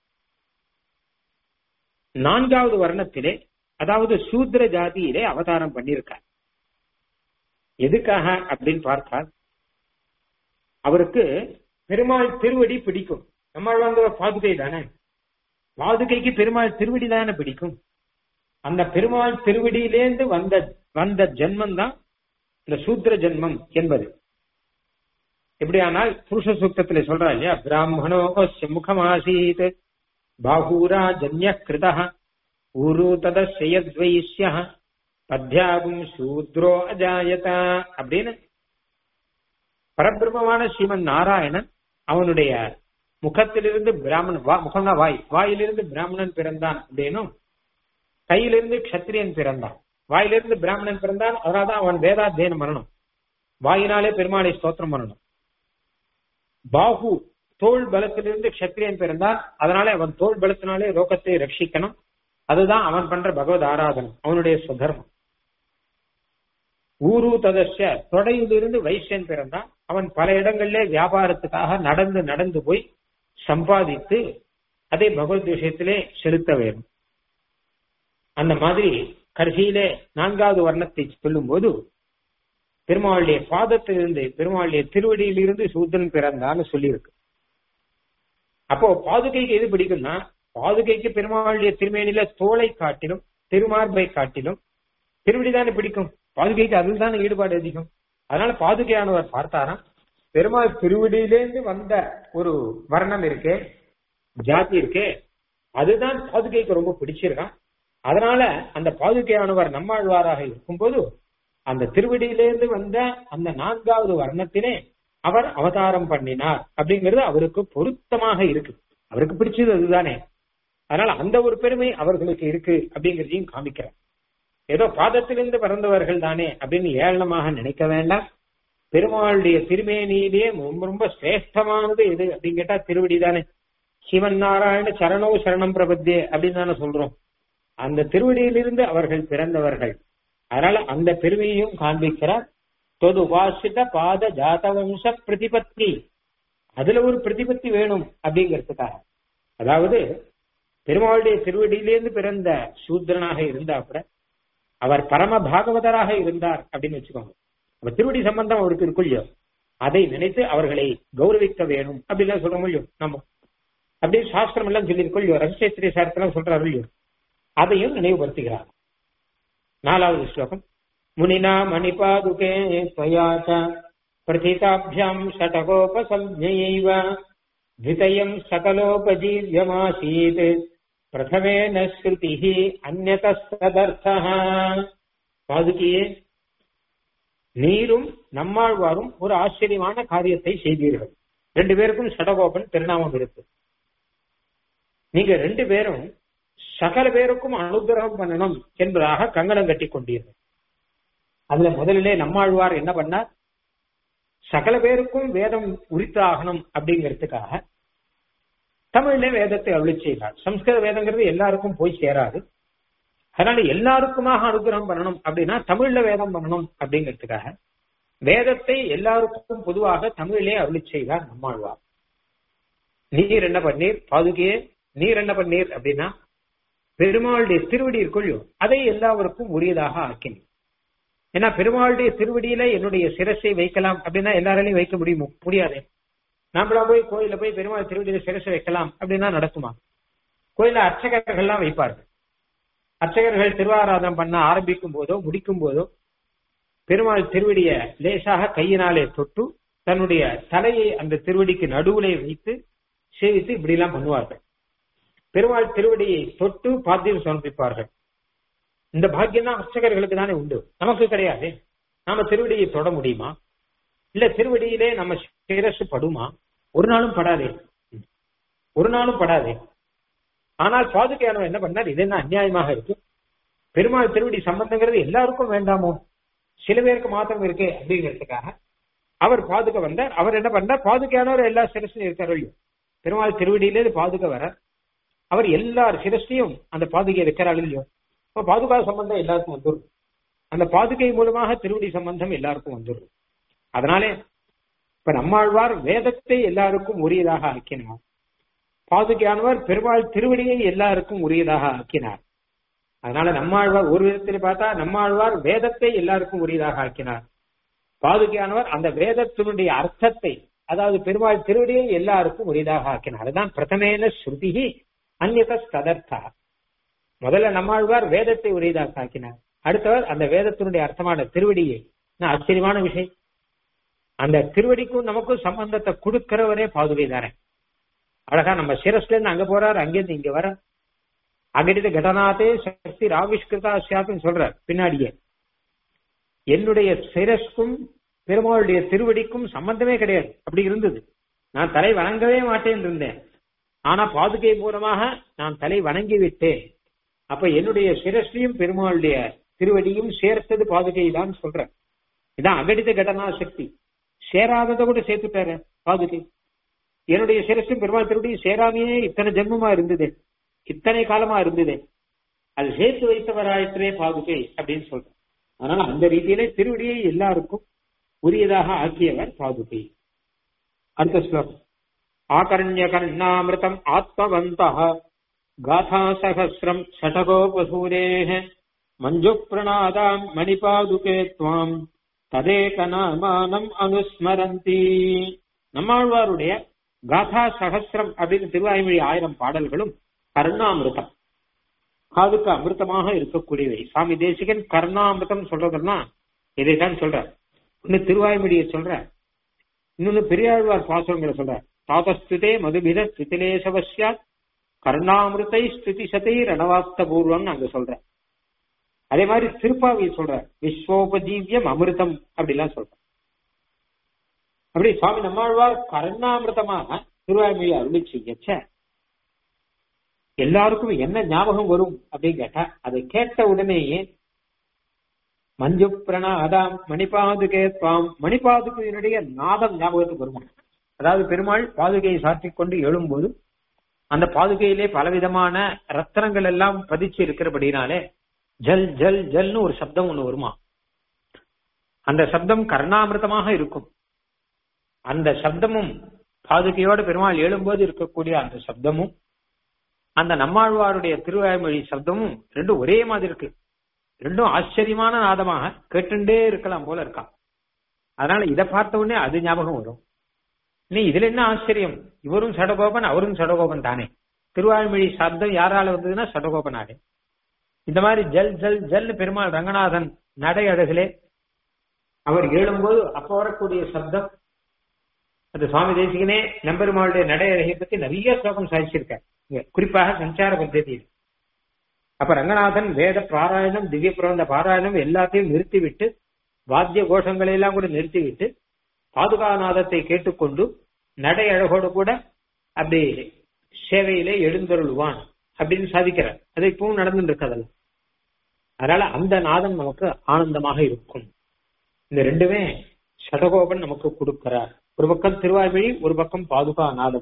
நான்காவது வர்ணத்திலே அதாவது சூத்ர ஜாதியிலே அவதாரம் பண்ணியிருக்கார் எதுக்காக அப்படின்னு பார்த்தால் அவருக்கு பெருமாள் திருவடி பிடிக்கும் நம்மால் வந்து பாதுகை தானே பாதுகைக்கு பெருமாள் திருவடி தானே பிடிக்கும் அந்த பெருமாள் திருவடியிலேந்து வந்த வந்த ஜென்மம் தான் இந்த சூத்ர ஜென்மம் என்பது எப்படியானால் புருஷ சூக்தத்துல சொல்றா இல்லையா பிராமணோ முகமாசீத் பாகூரா ஜன்ய கிருத ஊரு ததஸ்யத்வைஷ்ய பத்யாகும் சூத்ரோ அஜாயதா அப்படின்னு பரபிரமமான ஸ்ரீமன் நாராயணன் அவனுடைய முகத்திலிருந்து பிராமணன் வா முகம்னா வாய் வாயிலிருந்து பிராமணன் பிறந்தான் அப்படின்னும் கையிலிருந்து கஷத்திரியன் பிறந்தான் வாயிலிருந்து பிராமணன் பிறந்தான் அதனால்தான் அவன் வேதாத்தியனம் பண்ணணும் வாயினாலே பெருமாளை ஸ்தோத்திரம் பண்ணணும் பாகு தோல் பலத்திலிருந்து கஷத்திரியன் பிறந்தான் அதனால அவன் தோல் பலத்தினாலே லோகத்தை ரட்சிக்கணும் அதுதான் அவன் பண்ற பகவத் ஆராதனம் அவனுடைய சுதர்மம் ஊரு ததஸ்ய தொடையிலிருந்து வைசியன் பிறந்தான் அவன் பல இடங்களிலே வியாபாரத்துக்காக நடந்து நடந்து போய் சம்பாதித்து அதை பகவத் விஷயத்திலே செலுத்த வேண்டும் அந்த மாதிரி கடைசியிலே நான்காவது வர்ணத்தை சொல்லும் போது பெருமாளுடைய பாதத்திலிருந்து பெருமாளுடைய திருவடியிலிருந்து சூத்திரன் பிறந்தான்னு சொல்லியிருக்கு அப்போ பாதுகைக்கு எது பிடிக்கும்னா பாதுகைக்கு பெருமாளுடைய திருமேனில தோலை காட்டிலும் திருமார்பை காட்டிலும் திருவடி தானே பிடிக்கும் பாதுகைக்கு அதில் தானே ஈடுபாடு அதிகம் அதனால பாதுகையானவர் பார்த்தாராம் பெருமாள் திருவடியிலேருந்து வந்த ஒரு வர்ணம் இருக்கே ஜாதி இருக்கே அதுதான் பாதுகைக்கு ரொம்ப பிடிச்சிருக்கான் அதனால அந்த பாதுகையானவர் நம்மாழ்வாராக இருக்கும்போது அந்த திருவடியிலிருந்து வந்த அந்த நான்காவது வர்ணத்திலே அவர் அவதாரம் பண்ணினார் அப்படிங்கிறது அவருக்கு பொருத்தமாக இருக்கு அவருக்கு பிடிச்சது அதுதானே அதனால அந்த ஒரு பெருமை அவர்களுக்கு இருக்கு அப்படிங்கிறதையும் காமிக்கிறார் ஏதோ பாதத்திலிருந்து பிறந்தவர்கள் தானே அப்படின்னு ஏளனமாக நினைக்க வேண்டாம் பெருமாளுடைய திருமேனியிலேயே ரொம்ப ரொம்ப சிரேஷ்டமானது எது அப்படின்னு கேட்டா திருவடி தானே சிவன் நாராயண சரணோ சரணம் பிரபத்தியே அப்படின்னு தானே சொல்றோம் அந்த திருவடியிலிருந்து அவர்கள் பிறந்தவர்கள் அதனால அந்த பெருமையையும் காண்பிக்கிறார் தொது உபாசித பாத ஜாதவம்ச பிரதிபத்தி அதுல ஒரு பிரதிபத்தி வேணும் அப்படிங்கிறதுக்காக அதாவது பெருமாளுடைய திருவடியிலேருந்து பிறந்த சூத்ரனாக இருந்தா கூட அவர் பரம பாகவதராக இருந்தார் அப்படின்னு வச்சுக்கோங்க அப்ப திருவடி சம்பந்தம் அவருக்கு இருக்கும் இல்லையோ அதை நினைத்து அவர்களை கௌரவிக்க வேணும் அப்படின்னு சொல்ல முடியும் நம்ம அப்படியே சாஸ்திரம் எல்லாம் சொல்லியிருக்கோம் இல்லையோ ரகசியத்திரிய சாஸ்திரம் சொல்றாரு இல்லையோ அதையும் நினைவுபடுத்துகிறார் நாலாவது ஸ்லோகம் முனினா மணிபாதுகே त्वया च प्रथिताभ्याम् षटकोपसंज्ञयैव द्वितयम् सकलोपजीव्यमासीत् பிரதமேன ஸ்ருதிஹி அந்நதஸ்ததர்த்தः பாதுகியே நீரும் நம்மாழ்வாரும் ஒரு ஆச்சரியமான காரியத்தை செய்தீர்கள் ரெண்டு பேருக்கும் சடகோபன் திருநாமம் இருக்கு நீங்க ரெண்டு பேரும் சகல பேருக்கும் அனுகிரகம் பண்ணணும் என்பதாக கங்கணம் கட்டி கொண்டீர்கள் அதுல முதலிலே நம்மாழ்வார் என்ன பண்ணார் சகல பேருக்கும் வேதம் உரித்தாகணும் அப்படிங்கிறதுக்காக தமிழ்ல வேதத்தை அருளி செய்தார் சம்ஸ்கிருத வேதங்கிறது எல்லாருக்கும் போய் சேராது அதனால எல்லாருக்குமாக அனுகிரகம் பண்ணணும் அப்படின்னா தமிழ்ல வேதம் பண்ணணும் அப்படிங்கிறதுக்காக வேதத்தை எல்லாருக்கும் பொதுவாக தமிழிலே அருளி செய்தார் நம்மாழ்வார் நீர் என்ன பண்ணீர் பாதுகையே நீர் என்ன பண்ணீர் அப்படின்னா பெருமாளுடைய திருவடி இருக்குள்ளோ அதை எல்லாருக்கும் உரியதாக ஆக்கினீர் ஏன்னா பெருமாளுடைய திருவடியில என்னுடைய சிரசை வைக்கலாம் அப்படின்னா எல்லாராலையும் வைக்க முடியுமோ முடியாது நாமளா போய் கோயில போய் பெருமாள் திருவடியில சிரசை வைக்கலாம் அப்படின்னா நடக்குமா கோயில அர்ச்சகர்கள்லாம் வைப்பார்கள் அர்ச்சகர்கள் திருவாராதனம் பண்ண ஆரம்பிக்கும் போதோ முடிக்கும் போதோ பெருமாள் திருவடிய லேசாக கையினாலே தொட்டு தன்னுடைய தலையை அந்த திருவடிக்கு நடுவுலே வைத்து சேவித்து இப்படி எல்லாம் பண்ணுவார்கள் பெருமாள் திருவடியை தொட்டு பாத்தியம் சமர்ப்பிப்பார்கள் இந்த பாக்கியம் தான் அர்ச்சகர்களுக்கு தானே உண்டு நமக்கு கிடையாது நாம திருவடியை தொட முடியுமா இல்ல திருவடியிலே நம்ம சிரசு படுமா ஒரு நாளும் படாதே ஒரு நாளும் படாதே ஆனால் பாதுகையானவர் என்ன பண்ணார் இது என்ன அநியாயமாக இருக்கு பெருமாள் திருவடி சம்பந்தங்கிறது எல்லாருக்கும் வேண்டாமோ சில பேருக்கு மாத்திரம் இருக்கு அப்படிங்கிறதுக்காக அவர் பாதுக வந்தார் அவர் என்ன பண்ணார் பாதுகையானவர் எல்லா சிரஸ்லையும் இருக்கார் இல்லையோ பெருமாள் திருவடியிலே பாதுக வர அவர் எல்லார் சிரஸ்லையும் அந்த பாதுகை வைக்கிறாள் இல்லையோ இப்ப பாதுகா சம்பந்தம் எல்லாருக்கும் வந்துடும் அந்த பாதுகை மூலமாக திருவடி சம்பந்தம் எல்லாருக்கும் வந்துடும் அதனாலே இப்ப நம்மாழ்வார் வேதத்தை எல்லாருக்கும் உரியதாக ஆக்கினார் பாதுகையானவர் பெருமாள் திருவடியை எல்லாருக்கும் உரியதாக ஆக்கினார் அதனால நம்மாழ்வார் ஒரு விதத்தில் பார்த்தா நம்மாழ்வார் வேதத்தை எல்லாருக்கும் உரியதாக ஆக்கினார் பாதுகையானவர் அந்த வேதத்தினுடைய அர்த்தத்தை அதாவது பெருமாள் திருவடியை எல்லாருக்கும் உரியதாக ஆக்கினார் அதுதான் பிரதமேன ஸ்ருதிகி அந்நத ததர்த்தா முதல்ல நம்மாழ்வார் வேதத்தை உரியதாக ஆக்கினார் அடுத்தவர் அந்த வேதத்தினுடைய அர்த்தமான திருவடியை ஆச்சரியமான விஷயம் அந்த திருவடிக்கும் நமக்கும் சம்பந்தத்தை கொடுக்கிறவரே பாதுகை தானே அழகா நம்ம சிரஸ்ல இருந்து அங்க போறாரு அங்கிருந்து இங்க வர அங்கிட்டு கடனாத்தே சக்தி ராவிஷ்கிருதா சியாத்துன்னு சொல்றார் பின்னாடியே என்னுடைய சிரஸ்க்கும் பெருமாளுடைய திருவடிக்கும் சம்பந்தமே கிடையாது அப்படி இருந்தது நான் தலை வணங்கவே மாட்டேன் இருந்தேன் ஆனா பாதுகை மூலமாக நான் தலை வணங்கி விட்டேன் அப்ப என்னுடைய சிரஸ்லையும் பெருமாளுடைய திருவடியும் சேர்த்தது பாதுகை தான் சொல்றேன் இதான் அகடித கடனா சக்தி சேராததை கூட சேர்த்துட்டாரு பாதுகை என்னுடைய சிரசும் பெருமாள் திருவடியும் சேராமையே இத்தனை ஜென்மமா இருந்தது இத்தனை காலமா இருந்தது அது சேர்த்து வைத்தவராயிற்றே பாதுகை அப்படின்னு சொல்றேன் அதனால அந்த ரீதியிலே திருவடியை எல்லாருக்கும் உரியதாக ஆக்கியவர் பாதுகை அடுத்த ஸ்லோகம் ஆகரண்ய கர்ணாமிருதம் ஆத்மவந்த காதா சகசிரம் ஷடகோபசூரேः மஞ்சு பிரணாதாம் மணிபாதுகே துவாம் ததேகநாமானம் அனுஸ்மரந்தி நம்மாழ்வாருடைய காதா சகசிரம் அப்படின்னு திருவாய்மொழி ஆயிரம் பாடல்களும் கர்ணாமிருதம் காதுக்கு அமிர்தமாக இருக்கக்கூடியவை சுவாமி தேசிகன் கர்ணாமிருதம் சொல்றதுன்னா இதைத்தான் சொல்ற ஒன்னு திருவாய்மொழியை சொல்ற இன்னொன்னு பெரியாழ்வார் பாசுரங்களை சொல்ற தாதஸ்துதே மதுபித ஸ்திதிலேசவசியா கர்ணாமிருத்தை ஸ்துதி சதை ரணவாஸ்த பூர்வம்னு அங்க சொல்ற அதே மாதிரி திருப்பாவியை சொல்ற விஸ்வோபஜீவியம் அமிர்தம் அப்படிலாம் சொல்ற அப்படி சுவாமி நம்மாழ்வார் கருணாமிருதமாக திருவாய்மொழி அருளி செய்யச்ச எல்லாருக்கும் என்ன ஞாபகம் வரும் அப்படின்னு கேட்டா அதை கேட்ட உடனேயே மஞ்சு பிரணாதாம் மணிபாதுகே துவாம் மணிபாதுகையினுடைய நாதம் ஞாபகத்துக்கு வருமா அதாவது பெருமாள் பாதுகையை சாற்றிக் கொண்டு எழும்போது அந்த பாதுகையிலே பலவிதமான ரத்தனங்கள் எல்லாம் பதிச்சு இருக்கிறபடினாலே ஜல் ஜல் ஜல்னு ஒரு சப்தம் ஒண்ணு வருமா அந்த சப்தம் கர்ணாமிருதமாக இருக்கும் அந்த சப்தமும் பாதுகையோடு பெருமாள் எழும்போது இருக்கக்கூடிய அந்த சப்தமும் அந்த நம்மாழ்வாருடைய திருவாய்மொழி சப்தமும் ரெண்டும் ஒரே மாதிரி இருக்கு ரெண்டும் ஆச்சரியமான நாதமாக கேட்டுண்டே இருக்கலாம் போல இருக்கா அதனால இதை பார்த்த உடனே அது ஞாபகம் வரும் நீ இதுல என்ன ஆச்சரியம் இவரும் சடகோபன் அவரும் சடகோபன் தானே திருவாய்மொழி சப்தம் யாரால வந்ததுன்னா சடகோபனாலே இந்த மாதிரி ஜல் ஜல் ஜல் பெருமாள் ரங்கநாதன் நடை அழகிலே அவர் எழும்போது அப்ப வரக்கூடிய சப்தம் அது சுவாமி தேசிகனே நம்பெருமாளுடைய நடை அழகை பத்தி நிறைய ஸ்லோகம் சாதிச்சிருக்கார் இங்க குறிப்பாக சஞ்சார பத்ததியில் அப்ப ரங்கநாதன் வேத பாராயணம் திவ்ய பிரபந்த பாராயணம் எல்லாத்தையும் நிறுத்திவிட்டு வாத்திய கோஷங்களை எல்லாம் கூட நிறுத்திவிட்டு பாதுகாநாதத்தை கேட்டுக்கொண்டு நடை அழகோடு கூட அப்படி சேவையிலே எழுந்தருள்வான் அப்படின்னு சாதிக்கிறார் அது இப்பவும் நடந்துட்டு இருக்கதல்ல அதனால அந்த நாதம் நமக்கு ஆனந்தமாக இருக்கும் இந்த ரெண்டுமே சடகோபன் நமக்கு கொடுக்கிறார் ஒரு பக்கம் திருவாய்மொழி ஒரு பக்கம் பாதுகா நாதம்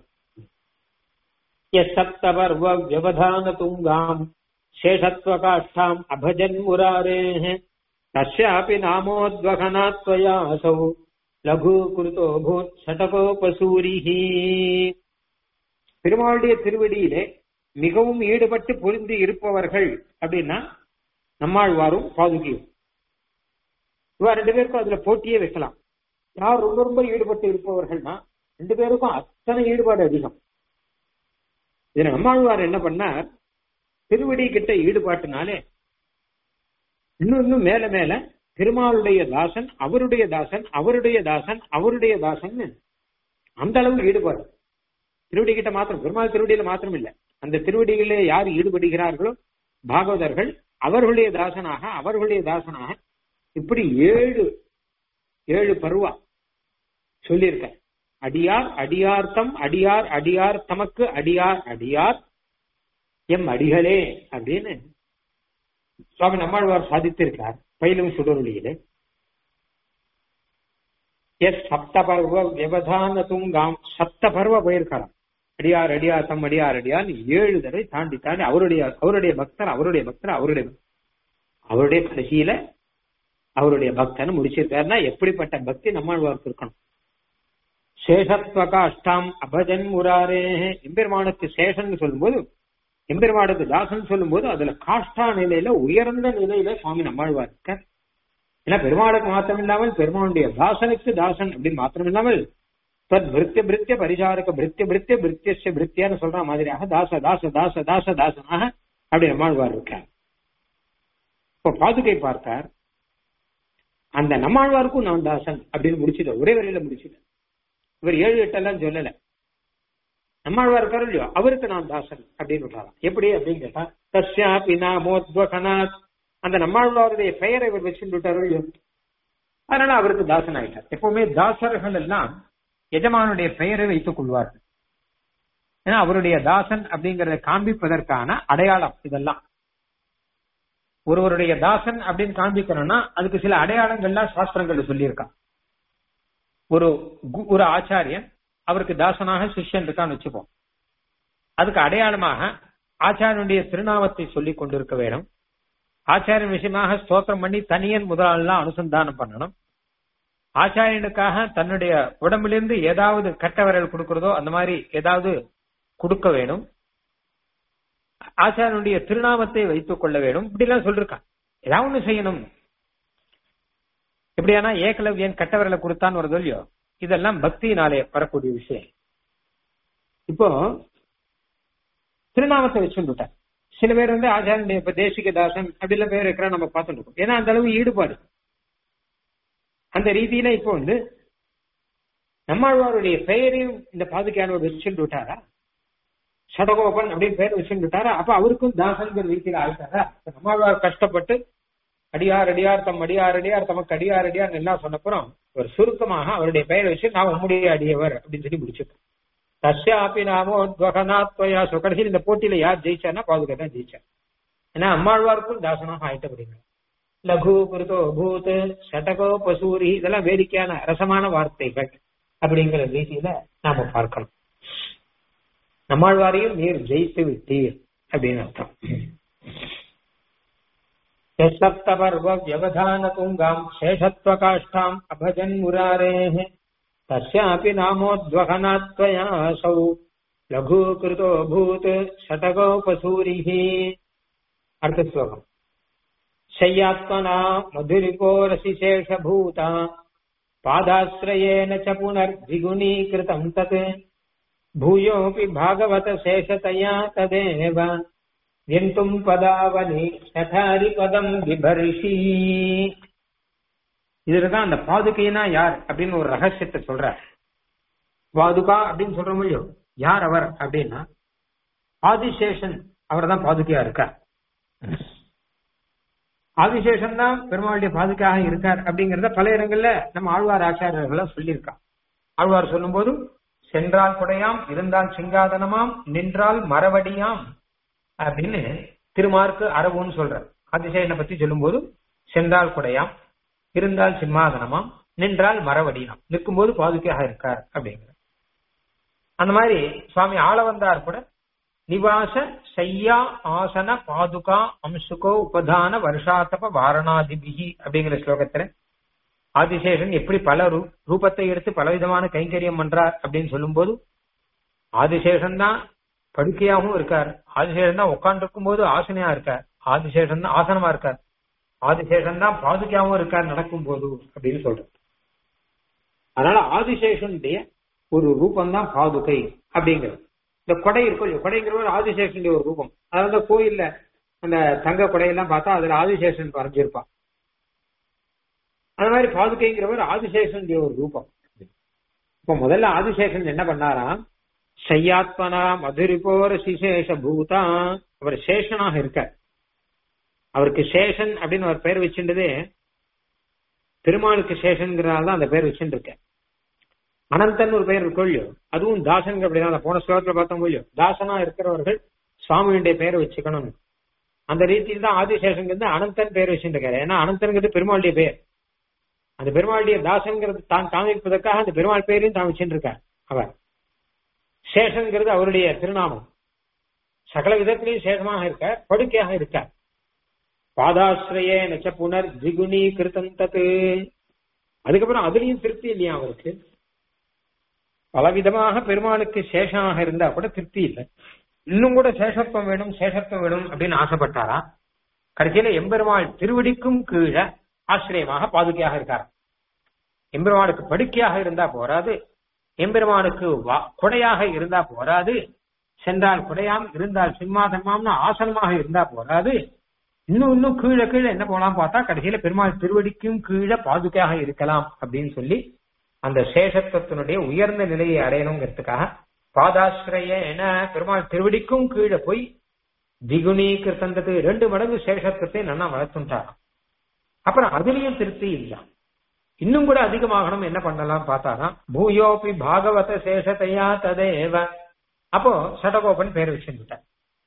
சப்தபர்வ வியவதான துங்காம் சேஷத்வகாஷ்டாம் அபஜன் முராரே தஸ்யாபி நாமோத்வகனாத்வயா அசௌ லகு குருதோ பூத் சடகோபசூரிஹி பெருமாளுடைய திருவடியிலே மிகவும் ஈடுபட்டு பொருந்தி இருப்பவர்கள் அப்படின்னா நம்மாழ்வாரும் பாதுகியும் இவா ரெண்டு பேருக்கும் அதுல போட்டியே வைக்கலாம் யார் ரொம்ப ரொம்ப ஈடுபட்டு இருப்பவர்கள்னா ரெண்டு பேருக்கும் அத்தனை ஈடுபாடு அதிகம் இதுல நம்மாழ்வார் என்ன பண்ணார் திருவடி கிட்ட ஈடுபாட்டுனாலே இன்னும் இன்னும் மேல மேல பெருமாளுடைய தாசன் அவருடைய தாசன் அவருடைய தாசன் அவருடைய தாசன் அந்த அளவு ஈடுபாடு திருவடி கிட்ட மாத்திரம் பெருமாள் திருவடியில மாத்திரம் இல்ல அந்த திருவடியிலே யார் ஈடுபடுகிறார்களோ பாகவதர்கள் அவர்களுடைய தாசனாக அவர்களுடைய தாசனாக இப்படி ஏழு ஏழு பருவா சொல்லியிருக்க அடியார் அடியார்த்தம் அடியார் அடியார் தமக்கு அடியார் அடியார் எம் அடிகளே அப்படின்னு சுவாமி நம்மாழ்வார் சாதித்திருக்கார் பயிலும் சுடரொலியிலே எஸ் சப்த பர்வ விவதான துங்காம் சப்த பர்வ போயிருக்கலாம் அடியார் அடியார் தம் அடியார் அடியார் ஏழு தடவை தாண்டி தாண்டி அவருடைய அவருடைய பக்தர் அவருடைய பக்தர் அவருடைய அவருடைய கடைசியில அவருடைய பக்தன் முடிச்சிருக்காருன்னா எப்படிப்பட்ட பக்தி நம்மாழ்வார்க்கு இருக்கணும் சேஷத்வக அஷ்டாம் அபஜன் முராரே எம்பெருமானுக்கு சேஷன் சொல்லும்போது எம்பெருமானுக்கு தாசன் சொல்லும்போது அதுல காஷ்டா நிலையில உயர்ந்த நிலையில சுவாமி நம்மாழ்வார் இருக்க ஏன்னா பெருமாளுக்கு மாத்திரம் இல்லாமல் பெருமானுடைய தாசனுக்கு தாசன் அப்படின்னு மாத்திரம் இல்லாமல் தத் பிருத்திய பிருத்திய பரிசாரக பிருத்திய பிருத்திய பிருத்திய பிருத்தியான்னு சொல்ற மாதிரியாக தாச தாச தாச தாச தாசனாக அப்படி நம்மாழ்வார் இருக்கார் இப்போ பாதுகை பார்த்தார் அந்த நம்மாழ்வாருக்கும் நான் தாசன் அப்படின்னு முடிச்சுட்டு ஒரே வரையில முடிச்சுட்டு இவர் ஏழு எட்டெல்லாம் சொல்லல நம்மாழ்வார் இருக்காரு இல்லையோ அவருக்கு நான் தாசன் அப்படின்னு விட்டாராம் எப்படி அப்படின்னு கேட்டா தஸ்யாபி நாமோத்வகனாத் அந்த நம்மாழ்வாருடைய பெயரை இவர் வச்சுட்டு விட்டாரோ இல்லையோ அதனால அவருக்கு தாசன் ஆயிட்டார் எப்பவுமே தாசர்கள் எல்லாம் எஜமானுடைய பெயரை வைத்துக் கொள்வார்கள் ஏன்னா அவருடைய தாசன் அப்படிங்கறத காண்பிப்பதற்கான அடையாளம் இதெல்லாம் ஒருவருடைய தாசன் அப்படின்னு காண்பிக்கணும்னா அதுக்கு சில அடையாளங்கள்லாம் சாஸ்திரங்கள் சொல்லியிருக்கான் ஒரு ஒரு ஆச்சாரியன் அவருக்கு தாசனாக சிஷ்யன் இருக்கான்னு வச்சுப்போம் அதுக்கு அடையாளமாக ஆச்சாரியனுடைய திருநாமத்தை சொல்லிக் கொண்டிருக்க வேணும் ஆச்சாரியன் விஷயமாக ஸ்தோத்திரம் பண்ணி தனியன் முதலாளெல்லாம் அனுசந்தானம் பண்ணணும் ஆச்சாரியனுக்காக தன்னுடைய உடம்பிலிருந்து ஏதாவது கட்ட விரல் கொடுக்கிறதோ அந்த மாதிரி ஏதாவது கொடுக்க வேணும் ஆச்சாரியனுடைய திருநாமத்தை வைத்துக் கொள்ள வேணும் இப்படி எல்லாம் சொல்லிருக்கான் ஏதாவது ஒண்ணு செய்யணும் எப்படியானா ஏகலவ்யன் கட்ட விரலை கொடுத்தான்னு வருதோ இல்லையோ இதெல்லாம் பக்தியினாலே வரக்கூடிய விஷயம் இப்போ திருநாமத்தை வச்சுட்டார் சில பேர் வந்து ஆச்சாரனுடைய இப்ப தேசிக தாசன் அப்படிலாம் பேர் இருக்கிறா நம்ம பார்த்துட்டு இருக்கோம் ஏன்னா அந்த அளவு ஈடுபாடு அந்த ரீதியில இப்போ வந்து நம்மாழ்வாருடைய பெயரையும் இந்த பாதுகையானவர் வச்சுட்டு விட்டாரா சடகோபன் அப்படின்னு பெயர் வச்சுட்டு விட்டாரா அப்ப அவருக்கும் தாசன்கிற ரீதியில ஆயிட்டாரா நம்மாழ்வார் கஷ்டப்பட்டு அடியார் அடியார் தம் அடியார் அடியார் தமக்கு அடியார் அடியார் எல்லாம் சொன்னப்புறம் ஒரு சுருக்கமாக அவருடைய பெயரை வச்சு நான் உம்முடைய அடியவர் அப்படின்னு சொல்லி முடிச்சிருக்கோம் தஸ்யாபி நாமோ துவகனாத்வயா கடைசியில் இந்த போட்டியில யார் ஜெயிச்சார்னா பாதுகா தான் ஜெயிச்சார் ஏன்னா அம்மாழ்வாருக்கும் தாசனாக ஆயிட்ட அப்படிங்க லகு குருதோ பூத் சட்டகோ பசூரி இதெல்லாம் வேடிக்கையான ரசமான வார்த்தைகள் அப்படிங்கிற ரீதியில நாம பார்க்கணும் நம்மாழ்வாரையும் நீர் ஜெயித்து விட்டீர் அப்படின்னு அர்த்தம் சப்தபர்வ வியவதான துங்காம் சேஷத்வகாஷ்டாம் அபஜன் முராரேः तस्यापि नामोद्वहनात्वयासौ लघूकृतो भूत् षटकोपसूरिः अर्थश्लोकम् शय्यात्मना मधुरिको रसिशेषभूता पादाश्रयेण च पुनर्द्विगुणीकृतम् तत् भूयोऽपि भागवतशेषतया तदेव व्यन्तुम् पदावनि शठारिपदम् बिभर्षि இதுலதான் அந்த பாதுகைனா யார் அப்படின்னு ஒரு ரகசியத்தை சொல்றார் பாதுகா அப்படின்னு சொல்ற முடியும் யார் அவர் அப்படின்னா ஆதிசேஷன் அவர் தான் பாதுகையா இருக்கார் ஆதிசேஷன் தான் பெருமாளுடைய பாதுகாக இருக்கார் அப்படிங்கறத பல இடங்கள்ல நம்ம ஆழ்வார் ஆச்சாரியர்கள் சொல்லியிருக்கான் ஆழ்வார் சொல்லும்போது சென்றால் குடையாம் இருந்தால் சிங்காதனமாம் நின்றால் மரவடியாம் அப்படின்னு திருமார்க்கு அரவுன்னு சொல்றார் ஆதிசேஷனை பத்தி சொல்லும்போது சென்றால் குடையாம் இருந்தால் சிம்மாதனமாம் நின்றால் மரவடியாம் நிற்கும்போது பாதுகையாக இருக்கார் அப்படிங்கிற அந்த மாதிரி சுவாமி ஆளவந்தார் கூட நிவாச சையா ஆசன பாதுகா அம்சுகோ உபதான வருஷாத்தப வாரணாதிபிகி அப்படிங்கிற ஸ்லோகத்துல ஆதிசேஷன் எப்படி பல ரூ- ரூபத்தை எடுத்து பலவிதமான கைங்கரியம் பண்றார் அப்படின்னு சொல்லும்போது ஆதிசேஷன் தான் படுக்கையாகவும் இருக்கார் ஆதிசேஷன் தான் உட்காந்துருக்கும் போது ஆசனையா இருக்கார் ஆதிசேஷன் தான் ஆசனமா இருக்கார் ஆதிசேஷன் தான் பாதுகாவும் இருக்கார் நடக்கும் போது அப்படின்னு சொல்றார் அதனால ஆதிசேஷனுடைய ஒரு ரூபம் தான் பாதுகை அப்படிங்கிறது இந்த கொடை இருக்கும் இல்லையா, கொடைங்கிற ஒரு ஆதிசேஷனுடைய ஒரு ரூபம் அதாவது கோயில்ல அந்த தங்க கொடையெல்லாம் பார்த்தா அதுல ஆதிசேஷன் வரைஞ்சிருப்பான் அந்த மாதிரி பாதுகைங்கிறவர் ஆதிசேஷனுடைய ஒரு ரூபம் இப்ப முதல்ல ஆதிசேஷன் என்ன பண்ணாராம் சையாத்மனா மதுரிபோர சிசேஷ பூதா அவர் சேஷனாக இருக்கார் அவருக்கு சேஷன் அப்படின்னு ஒரு பேர் வச்சுட்டதே பெருமாளுக்கு சேஷன்கிறனால தான் அந்த பேர் வச்சுட்டு இருக்கேன் அனந்தன் ஒரு பேர் இருக்கும் இல்லையோ அதுவும் தாசன் அப்படிதான் அந்த போன ஸ்லோகத்துல பார்த்தோம் இல்லையோ தாசனா இருக்கிறவர்கள் சுவாமியுடைய பேரை வச்சுக்கணும் அந்த ரீதியில் தான் ஆதிசேஷங்கிறது அனந்தன் பேர் வச்சுட்டு இருக்காரு ஏன்னா அனந்தன்கிறது பெருமாளுடைய பேர் அந்த பெருமாளுடைய தாசன்கிறது தான் காமிப்பதற்காக அந்த பெருமாள் பேரையும் தான் வச்சுட்டு இருக்கார் அவர் சேஷங்கிறது அவருடைய திருநாமம் சகல விதத்திலையும் சேஷமாக இருக்கார் படுக்கையாக இருக்கார் பாதாசிரயே நச்ச புனர் திகுணி கிருத்தம் தத்து அதுக்கப்புறம் அதுலயும் திருப்தி இல்லையா அவருக்கு பலவிதமாக பெருமாளுக்கு சேஷமாக இருந்தா கூட திருப்தி இல்லை இன்னும் கூட சேஷத்துவம் வேணும் சேஷத்துவம் வேணும் அப்படின்னு ஆசைப்பட்டாரா கடைசியில எம்பெருமாள் திருவடிக்கும் கீழே ஆசிரியமாக பாதுகையாக இருக்காராம் எம்பெருமானுக்கு படுக்கையாக இருந்தா போராது எம்பெருமானுக்கு வா- கொடையாக இருந்தா போராது சென்றால் குடையாம் இருந்தால் சிம்மாசனமாம்னு ஆசனமாக இருந்தா போராது இன்னும் இன்னும் கீழே கீழே என்ன போலாம் பார்த்தா கடைசியில பெருமாள் திருவடிக்கும் கீழே பாதுகையாக இருக்கலாம் அப்படின்னு சொல்லி அந்த சேஷத்துவத்தினுடைய உயர்ந்த நிலையை அடையணுங்கிறதுக்காக பாதாசிரய என பெருமாள் திருவடிக்கும் கீழே போய் திகுணி கிருத்தந்தது ரெண்டு மடங்கு சேஷத்துவத்தை நல்லா வளர்த்துட்டாராம் அப்புறம் அதுலயும் திருப்தி இல்ல இன்னும் கூட அதிகமாகணும் என்ன பண்ணலாம் பார்த்தாராம் பூயோபி பாகவத சேஷத்தையா ததேவ அப்போ சடகோபன் பேர் வச்சுட்டார்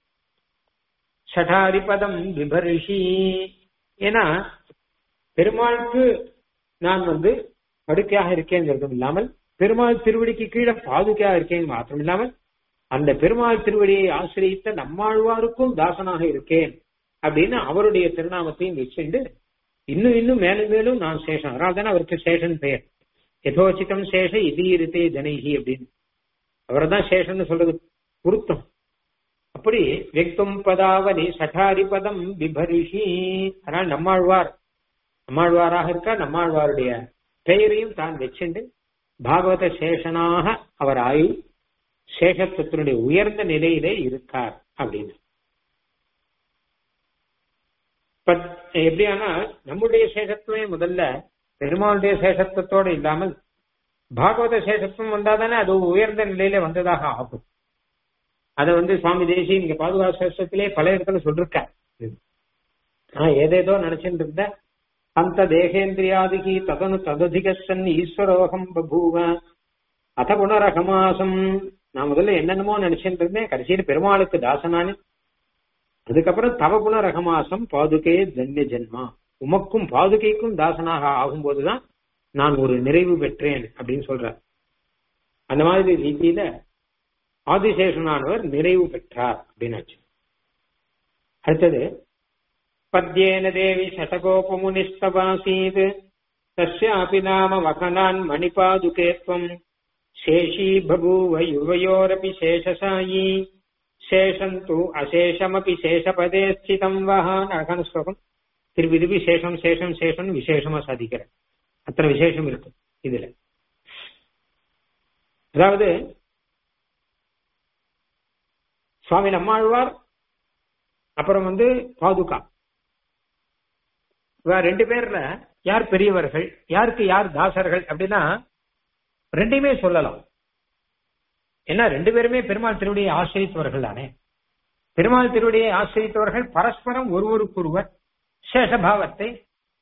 சடாரிபதம் விபரிஷி ஏன்னா பெருமாளுக்கு நான் வந்து படுக்கையாக இருக்கேங்கிறதும் இல்லாமல் பெருமாள் திருவடிக்கு கீழே பாதுகையாக இருக்கேன் மாத்திரம் இல்லாமல் அந்த பெருமாள் திருவடியை ஆசிரியத்த நம்மாழ்வாருக்கும் தாசனாக இருக்கேன் அப்படின்னு அவருடைய திருநாமத்தையும் வச்சுண்டு இன்னும் இன்னும் மேலும் மேலும் நான் சேஷன் அதனால தானே அவருக்கு சேஷன் பெயர் யதோச்சிதம் சேஷ இதீரித்தே ஜனைகி அப்படின்னு அவர் தான் சேஷன் சொல்றது பொருத்தம் அப்படி வெக்தும் பதாவலி சட்டாரி பதம் விபரிஷி அதனால நம்மாழ்வார் நம்மாழ்வாராக இருக்கா நம்மாழ்வாருடைய பெயரையும் தான் வச்சுண்டு பாகவத சேஷனாக அவர் ஆயு சேஷத்துவத்தினுடைய உயர்ந்த நிலையிலே இருக்கார் அப்படின்னு பட் எப்படியானா நம்முடைய சேஷத்துவமே முதல்ல பெருமாளுடைய சேஷத்துவத்தோடு இல்லாமல் பாகவத சேஷத்துவம் வந்தாதானே அது உயர்ந்த நிலையில வந்ததாக ஆகும் அதை வந்து சுவாமி தேசி இங்க பாதுகா சேஷத்திலே பல இடத்துல சொல்லிருக்கார் நான் ஏதேதோ நினைச்சுட்டு இருந்தேன் அந்த தேகேந்திரியாதிகி ததனு தததிகசன் ஈஸ்வரோகம் பபூவ அத புனரகமாசம் நான் முதல்ல என்னென்னமோ நினைச்சுட்டு இருந்தேன் கடைசியில் பெருமாளுக்கு தாசனானு அதுக்கப்புறம் தவ புனரகமாசம் பாதுகே தன்ய ஜென்மா உமக்கும் பாதுகைக்கும் தாசனாக ஆகும்போதுதான் நான் ஒரு நிறைவு பெற்றேன் அப்படின்னு சொல்றார் அந்த மாதிரி ரீதியில ஆதிசேஷனானவர் நிறைவு பெற்றார் அப்படின்னாச்சு அடுத்தது பத்யேன தேவி சடகோபமுனிஸ்தவாசீத் தஸ்யாபி நாம வகனான் மணிபாதுகேத்வம் சேஷி பபூவ யுவயோரபி சேஷசாயி சேஷந்து அசேஷமபி சேஷபதே ஸ்திதம் வஹான் அழகான ஸ்லோகம் திருப்பி திருப்பி சேஷம் சேஷம் சேஷம் விசேஷமா சாதிக்கிறேன் அத்தனை விசேஷம் இருக்கு இதுல அதாவது சுவாமி நம்மாழ்வார் அப்புறம் வந்து பாதுகா இவ ரெண்டு பேர்ல யார் பெரியவர்கள் யாருக்கு யார் தாசர்கள் அப்படின்னா ரெண்டையுமே சொல்லலாம் ஏன்னா ரெண்டு பேருமே பெருமாள் திருவடியை ஆசிரியத்தவர்கள் தானே பெருமாள் திருவடியை ஆசிரியத்தவர்கள் பரஸ்பரம் ஒருவருக்கொருவர் சேஷபாவத்தை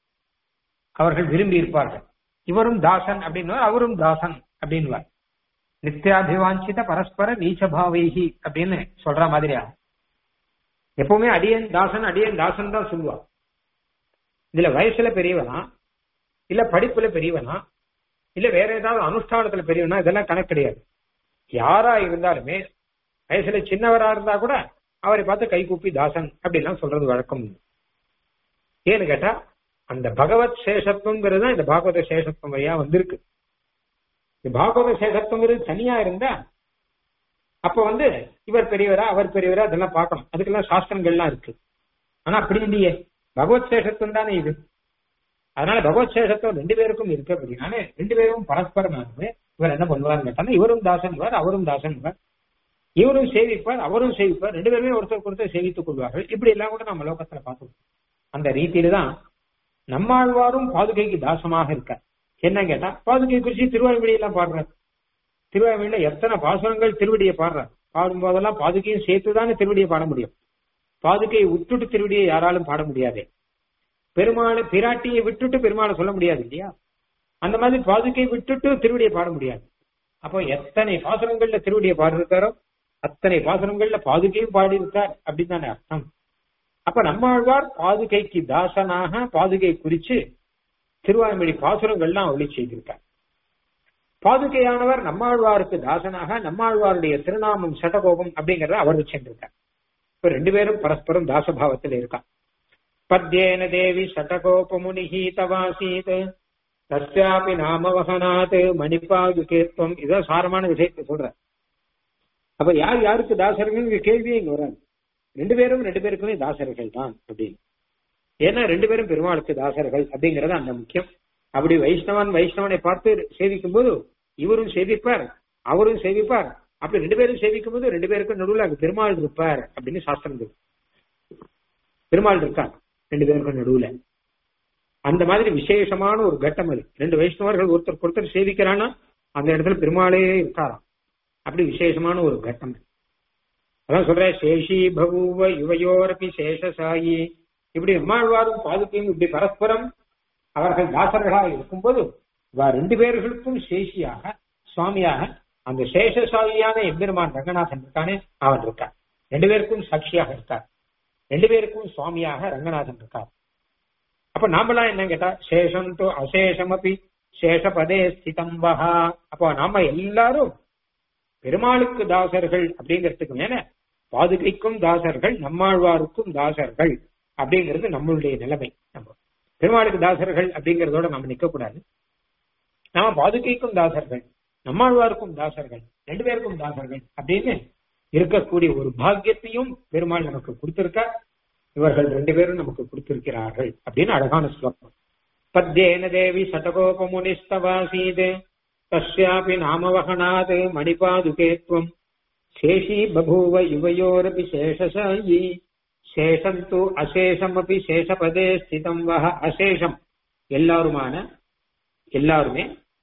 அவர்கள் விரும்பி இருப்பார்கள் இவரும் தாசன் அப்படின்னுவார் அவரும் தாசன் அப்படின்வார் நித்தியாபிவாஞ்சித பரஸ்பர நீச்சபாவைகி அப்படின்னு சொல்ற மாதிரியா எப்பவுமே அடியன் தாசன் அடியன் தாசன் தான் சொல்லுவா இதுல வயசுல பெரியவனா இல்ல படிப்புல பெரியவனா இல்ல வேற ஏதாவது அனுஷ்டானத்துல பெரியவனா இதெல்லாம் கணக்கு கிடையாது யாரா இருந்தாலுமே வயசுல சின்னவரா இருந்தா கூட அவரை பார்த்து கை கூப்பி தாசன் அப்படிலாம் சொல்றது வழக்கம் ஏன்னு கேட்டா அந்த பகவத் சேஷத்துவங்கிறது தான் இந்த பாகவத சேஷத்துவம் வழியா வந்திருக்கு இந்த பாகவத சேஷத்துவங்கிறது தனியா இருந்தா அப்ப வந்து இவர் பெரியவரா அவர் பெரியவரா அதெல்லாம் பார்க்கணும் அதுக்கெல்லாம் சாஸ்திரங்கள்லாம் இருக்கு ஆனா அப்படி இல்லையே பகவத் சேஷத்துவம் தானே இது அதனால பகவத் சேஷத்துவம் ரெண்டு பேருக்கும் இருக்கு அப்படின்னாலே ரெண்டு பேரும் பரஸ்பரமானது இவர் என்ன பண்ணுவார்னு கேட்டாலும் இவரும் தாசன் இவர் அவரும் தாசன் இவர் இவரும் சேவிப்பார் அவரும் சேவிப்பார் ரெண்டு பேருமே ஒருத்தருக்கு ஒருத்தர் சேவித்துக் கொள்வார்கள் இப்படி எல்லாம் கூட நம்ம லோகத்துல பார்த்தோம் அந்த ரீதியில தான் நம்மாழ்வாரும் பாதுகைக்கு தாசமாக இருக்கார் என்ன கேட்டா பாதுகை குறிச்சு திருவாய்மொழி எல்லாம் பாடுறார் திருவாய்மொழியில எத்தனை பாசுரங்கள் திருவடியை பாடுறார் பாடும் போதெல்லாம் பாதுகையும் சேர்த்துதானே திருவடியை பாட முடியும் பாதுகையை விட்டுட்டு திருவடியை யாராலும் பாட முடியாதே பெருமாளை பிராட்டியை விட்டுட்டு பெருமாளை சொல்ல முடியாது இல்லையா அந்த மாதிரி பாதுகையை விட்டுட்டு திருவடியை பாட முடியாது அப்போ எத்தனை பாசுரங்கள்ல திருவடியை பாடிருக்காரோ அத்தனை பாசுரங்கள்ல பாதுகையும் பாடியிருக்கார் அப்படின்னு தானே அர்த்தம் அப்ப நம்மாழ்வார் பாதுகைக்கு தாசனாக பாதுகை குறிச்சு திருவாய்மொழி பாசுரங்கள்லாம் ஒளி செய்திருக்கார் பாதுகையானவர் நம்மாழ்வாருக்கு தாசனாக நம்மாழ்வாருடைய திருநாமம் சட்டகோபம் அப்படிங்கறத அவர் சென்றிருக்கார் இப்ப ரெண்டு பேரும் பரஸ்பரம் தாசபாவத்தில் இருக்கா பத்யேன தேவி சட்டகோபமுனிஹி தவாசீத் தஸ்யாபி நாமவகனாத் மணிப்பாதுகேத்வம் இதான் சாரமான விஷயத்தை சொல்ற அப்ப யார் யாருக்கு தாசர்கள் கேள்வியே இங்க வராது ரெண்டு பேரும் ரெண்டு பேருக்குமே தாசர்கள் தான் அப்படின்னு ஏன்னா ரெண்டு பேரும் பெருமாளுக்கு தாசர்கள் அப்படிங்கறது அந்த முக்கியம் அப்படி வைஷ்ணவன் வைஷ்ணவனை பார்த்து சேவிக்கும் போது இவரும் சேவிப்பார் அவரும் சேவிப்பார் அப்படி ரெண்டு பேரும் சேவிக்கும் போது ரெண்டு பேருக்கும் நடுவில் அங்க பெருமாள் இருப்பார் அப்படின்னு சாஸ்திரம் இருக்கு பெருமாள் இருக்கார் ரெண்டு பேருக்கும் நடுவுல அந்த மாதிரி விசேஷமான ஒரு கட்டம் அது ரெண்டு வைஷ்ணவர்கள் ஒருத்தர் ஒருத்தர் சேவிக்கிறான்னா அந்த இடத்துல பெருமாளே இருக்காராம் அப்படி விசேஷமான ஒரு கட்டம் அதான் சொல்ற சேஷி பகூவ யுவையோரபி சேஷசாயி இப்படி எம்மாழ்வாரும் பாதுகையும் இப்படி பரஸ்பரம் அவர்கள் தாசர்களாக இருக்கும்போது ரெண்டு பேர்களுக்கும் சேஷியாக சுவாமியாக அந்த சேஷசாயியான எம்பெருமான் ரங்கநாதன் இருக்கானே அவன் இருக்கான் ரெண்டு பேருக்கும் சாட்சியாக இருக்கார் ரெண்டு பேருக்கும் சுவாமியாக ரங்கநாதன் இருக்கார் அப்ப நாமெல்லாம் என்ன கேட்டா சேஷம் தோ அசேஷம் அப்படி சேஷபதே ஸ்திதம் வஹா அப்போ நாம எல்லாரும் பெருமாளுக்கு தாசர்கள் அப்படிங்கிறதுக்கு மேல பாதுகைக்கும் தாசர்கள் நம்மாழ்வாருக்கும் தாசர்கள் அப்படிங்கிறது நம்மளுடைய நிலைமை நம்ம பெருமாளுக்கு தாசர்கள் அப்படிங்கறதோட நம்ம நிக்க கூடாது நாம பாதுகைக்கும் தாசர்கள் நம்மாழ்வாருக்கும் தாசர்கள் ரெண்டு பேருக்கும் தாசர்கள் அப்படின்னு இருக்கக்கூடிய ஒரு பாக்கியத்தையும் பெருமாள் நமக்கு கொடுத்திருக்கா இவர்கள் ரெண்டு பேரும் நமக்கு கொடுத்திருக்கிறார்கள் அப்படின்னு அழகான ஸ்லோகம் பத்யேன தேவி சதகோபமுனிஸ்தவாசீது தஸ்யாபி நாமவகனாத் மணிபாதுகேத்வம் சேஷி பபூவ யுவயோரபி சேஷசாயி சேஷம் து அசேஷமபி சேஷபதே ஸ்திதம் வஹ அசேஷம் எல்லாருமான எல்லாருமே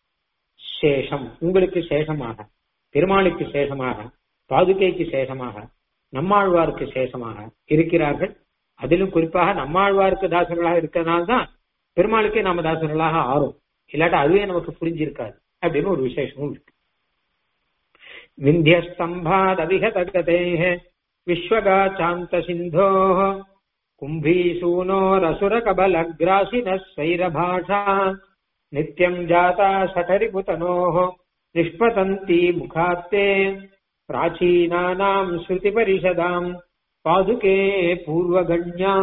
சேஷம் உங்களுக்கு சேஷமாக பெருமாளுக்கு சேஷமாக பாதுகைக்கு சேஷமாக நம்மாழ்வாருக்கு சேஷமாக இருக்கிறார்கள் அதிலும் குறிப்பாக நம்மாழ்வாருக்கு தாசர்களாக இருக்கிறதுனால்தான் பெருமாளுக்கே நாம தாசர்களாக ஆறும் இல்லாட்டா அதுவே நமக்கு புரிஞ்சிருக்காது அப்படின்னு ஒரு விசேஷமும் இருக்கு விந்தியஸ்தம்பாத் அவிகதகதே விஸ்வகாச்சாந்த சிந்தோ கும்பீசூனோரசுர கபலக்ராசின ஸ்வைரபாஷா நித்யம் ஜாதா சடரிபுதனோः நிஷ்பதந்தி முகாத்தே பிராச்சீனானாம் ஸ்ருதி பரிஷதாம் பாதுகே பூர்வகண்யா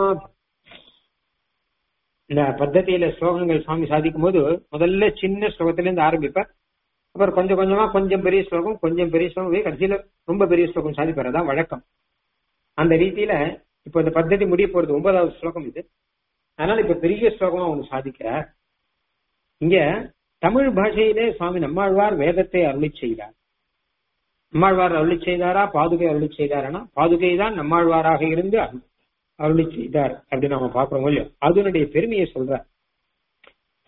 இந்த பத்ததியில ஸ்லோகங்கள் சுவாமி சாதிக்கும் போது முதல்ல சின்ன ஸ்லோகத்துல இருந்து ஆரம்பிப்பார் அப்புறம் கொஞ்சம் கொஞ்சமா கொஞ்சம் பெரிய ஸ்லோகம் கொஞ்சம் பெரிய ஸ்லோகம் கடைசியில ரொம்ப பெரிய ஸ்லோகம் சாதிப்பார் அதான் வழக்கம் அந்த ரீதியில இப்ப இந்த பத்ததி முடிய போறது ஒன்பதாவது ஸ்லோகம் இது அதனால இப்ப பெரிய ஸ்லோகமா ஒண்ணு சாதிக்கிறார் இங்க தமிழ் பாஷையிலே சுவாமி நம்மாழ்வார் வேதத்தை அருளி செய்தார் நம்மாழ்வார் அருளி செய்தாரா பாதுகை அருளி செய்தாரனா பாதுகை தான் நம்மாழ்வாராக இருந்து அருளி செய்தார் அப்படின்னு நாம பாக்குறோம் இல்லையோ அதனுடைய பெருமையை சொல்ற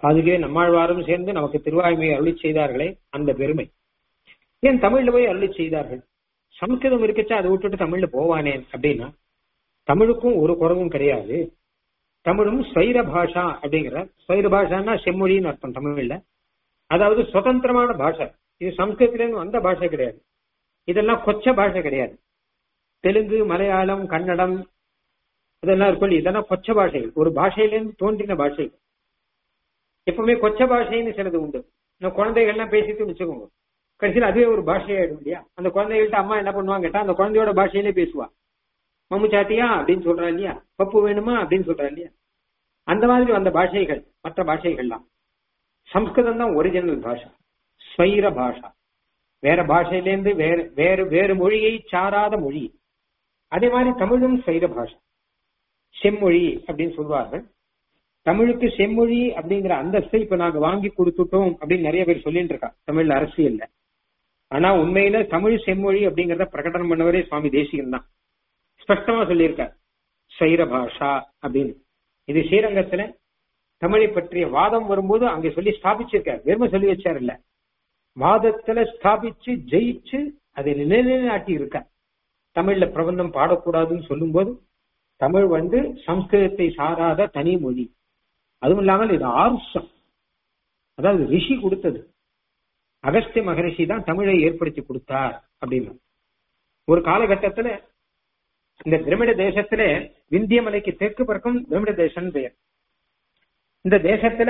அதுவே நம்மாழ்வாரும் சேர்ந்து நமக்கு திருவாய்மையை அருளி செய்தார்களே அந்த பெருமை ஏன் தமிழ்ல போய் அருளி செய்தார்கள் சம்ஸ்கிருதம் இருக்குச்சா அதை விட்டுட்டு தமிழ்ல போவானேன் அப்படின்னா தமிழுக்கும் ஒரு குறவும் கிடையாது தமிழும் ஸ்வைர பாஷா அப்படிங்கிற ஸ்வைர பாஷான்னா செம்மொழின்னு அர்த்தம் தமிழ்ல அதாவது சுதந்திரமான பாஷை இது சம்ஸ்கிருத்திலேருந்து வந்த பாஷை கிடையாது இதெல்லாம் கொச்ச பாஷை கிடையாது தெலுங்கு மலையாளம் கன்னடம் இதெல்லாம் இருக்கும் இதெல்லாம் கொச்ச பாஷைகள் ஒரு பாஷையிலேருந்து தோன்றின பாஷை எப்பவுமே கொச்ச பாஷைன்னு சிலது உண்டு இந்த குழந்தைகள்லாம் பேசிட்டு வச்சுக்கோங்க கடைசியில் அதுவே ஒரு பாஷையாயிடும் இல்லையா அந்த குழந்தைகள்ட்ட அம்மா என்ன பண்ணுவாங்க கேட்டா அந்த குழந்தையோட பாஷையிலே பேசுவா மம்மு சாத்தியா அப்படின்னு சொல்றா இல்லையா பப்பு வேணுமா அப்படின்னு சொல்றா இல்லையா அந்த மாதிரி வந்த பாஷைகள் மற்ற பாஷைகள்லாம் சம்ஸ்கிருதம் தான் ஒரிஜினல் பாஷா ஸ்வைர பாஷா வேற பாஷையிலேருந்து வேறு வேறு வேறு மொழியை சாராத மொழி அதே மாதிரி தமிழும் ஸ்வைர பாஷா செம்மொழி அப்படின்னு சொல்வார்கள் தமிழுக்கு செம்மொழி அப்படிங்கிற அந்தஸ்தை இப்ப நாங்க வாங்கி கொடுத்துட்டோம் அப்படின்னு நிறைய பேர் சொல்லிட்டு இருக்கா தமிழ்ல அரசியல்ல ஆனா உண்மையில தமிழ் செம்மொழி அப்படிங்கறத பிரகடனம் பண்ணவரே சுவாமி தேசிகன் தான் ஸ்பஷ்டமா சொல்லியிருக்கார் சைர பாஷா அப்படின்னு இது ஸ்ரீரங்கத்துல தமிழை பற்றிய வாதம் வரும்போது அங்க சொல்லி ஸ்தாபிச்சிருக்கார் வெறுமை சொல்லி வச்சார் இல்ல வாதத்துல ஸ்தாபிச்சு ஜெயிச்சு அதை நிலைநாட்டி இருக்கார் தமிழ்ல பிரபந்தம் பாடக்கூடாதுன்னு சொல்லும்போது தமிழ் வந்து சம்ஸ்கிருதத்தை சாராத தனி மொழி அதுவும் இல்லாமல் இது ஆர்ஷம் அதாவது ரிஷி கொடுத்தது அகஸ்திய மகரிஷி தான் தமிழை ஏற்படுத்தி கொடுத்தார் அப்படின்னு ஒரு காலகட்டத்துல இந்த திரமிட தேசத்துல விந்திய மலைக்கு தெற்கு பறக்கும் திரமிட தேசம் பெயர் இந்த தேசத்துல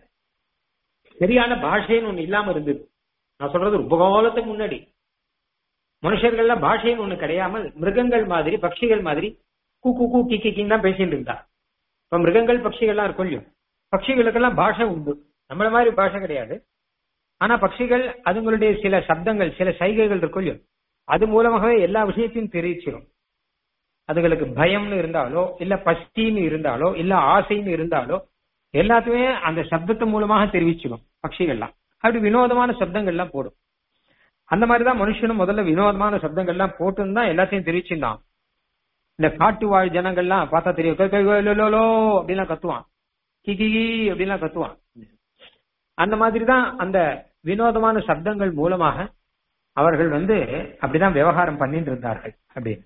சரியான பாஷைன்னு ஒண்ணு இல்லாம இருந்தது நான் சொல்றது ரொம்ப காலத்துக்கு முன்னாடி மனுஷர்கள்ல பாஷைன்னு ஒண்ணு கிடையாமல் மிருகங்கள் மாதிரி பட்சிகள் மாதிரி கூ கூ கூ கி கின்னு தான் பேசிட்டு இருந்தா இப்ப மிருகங்கள் பட்சிகள்லாம் இருக்கும் இல்லையோ பட்சிகளுக்கெல்லாம் பாஷை உண்டு நம்மள மாதிரி பாஷை கிடையாது ஆனா பட்சிகள் அதுங்களுடைய சில சப்தங்கள் சில சைகைகள் இருக்கும் இல்லையோ அது மூலமாகவே எல்லா விஷயத்தையும் தெரிவிச்சிடும் அதுங்களுக்கு பயம்னு இருந்தாலோ இல்ல பஸ்தின்னு இருந்தாலோ இல்ல ஆசைன்னு இருந்தாலோ எல்லாத்தையுமே அந்த சப்தத்து மூலமாக தெரிவிச்சிடும் பட்சிகள்லாம் அப்படி வினோதமான சப்தங்கள்லாம் போடும் அந்த மாதிரிதான் மனுஷனும் முதல்ல வினோதமான சப்தங்கள்லாம் போட்டுன்னு தான் எல்லாத்தையும் தெரிவிச்சிருந்தான் இந்த காட்டு வாழ் ஜனங்கள்லாம் பார்த்தா தெரியும் கை, கை, கை, லோ, லோ, லோ அப்படிலாம் கத்துவான் கி கி கி அப்படிலாம் கத்துவான் அந்த மாதிரி தான் அந்த வினோதமான சப்தங்கள் மூலமாக அவர்கள் வந்து அப்படிதான் விவகாரம் பண்ணிட்டு இருந்தார்கள் அப்படின்னு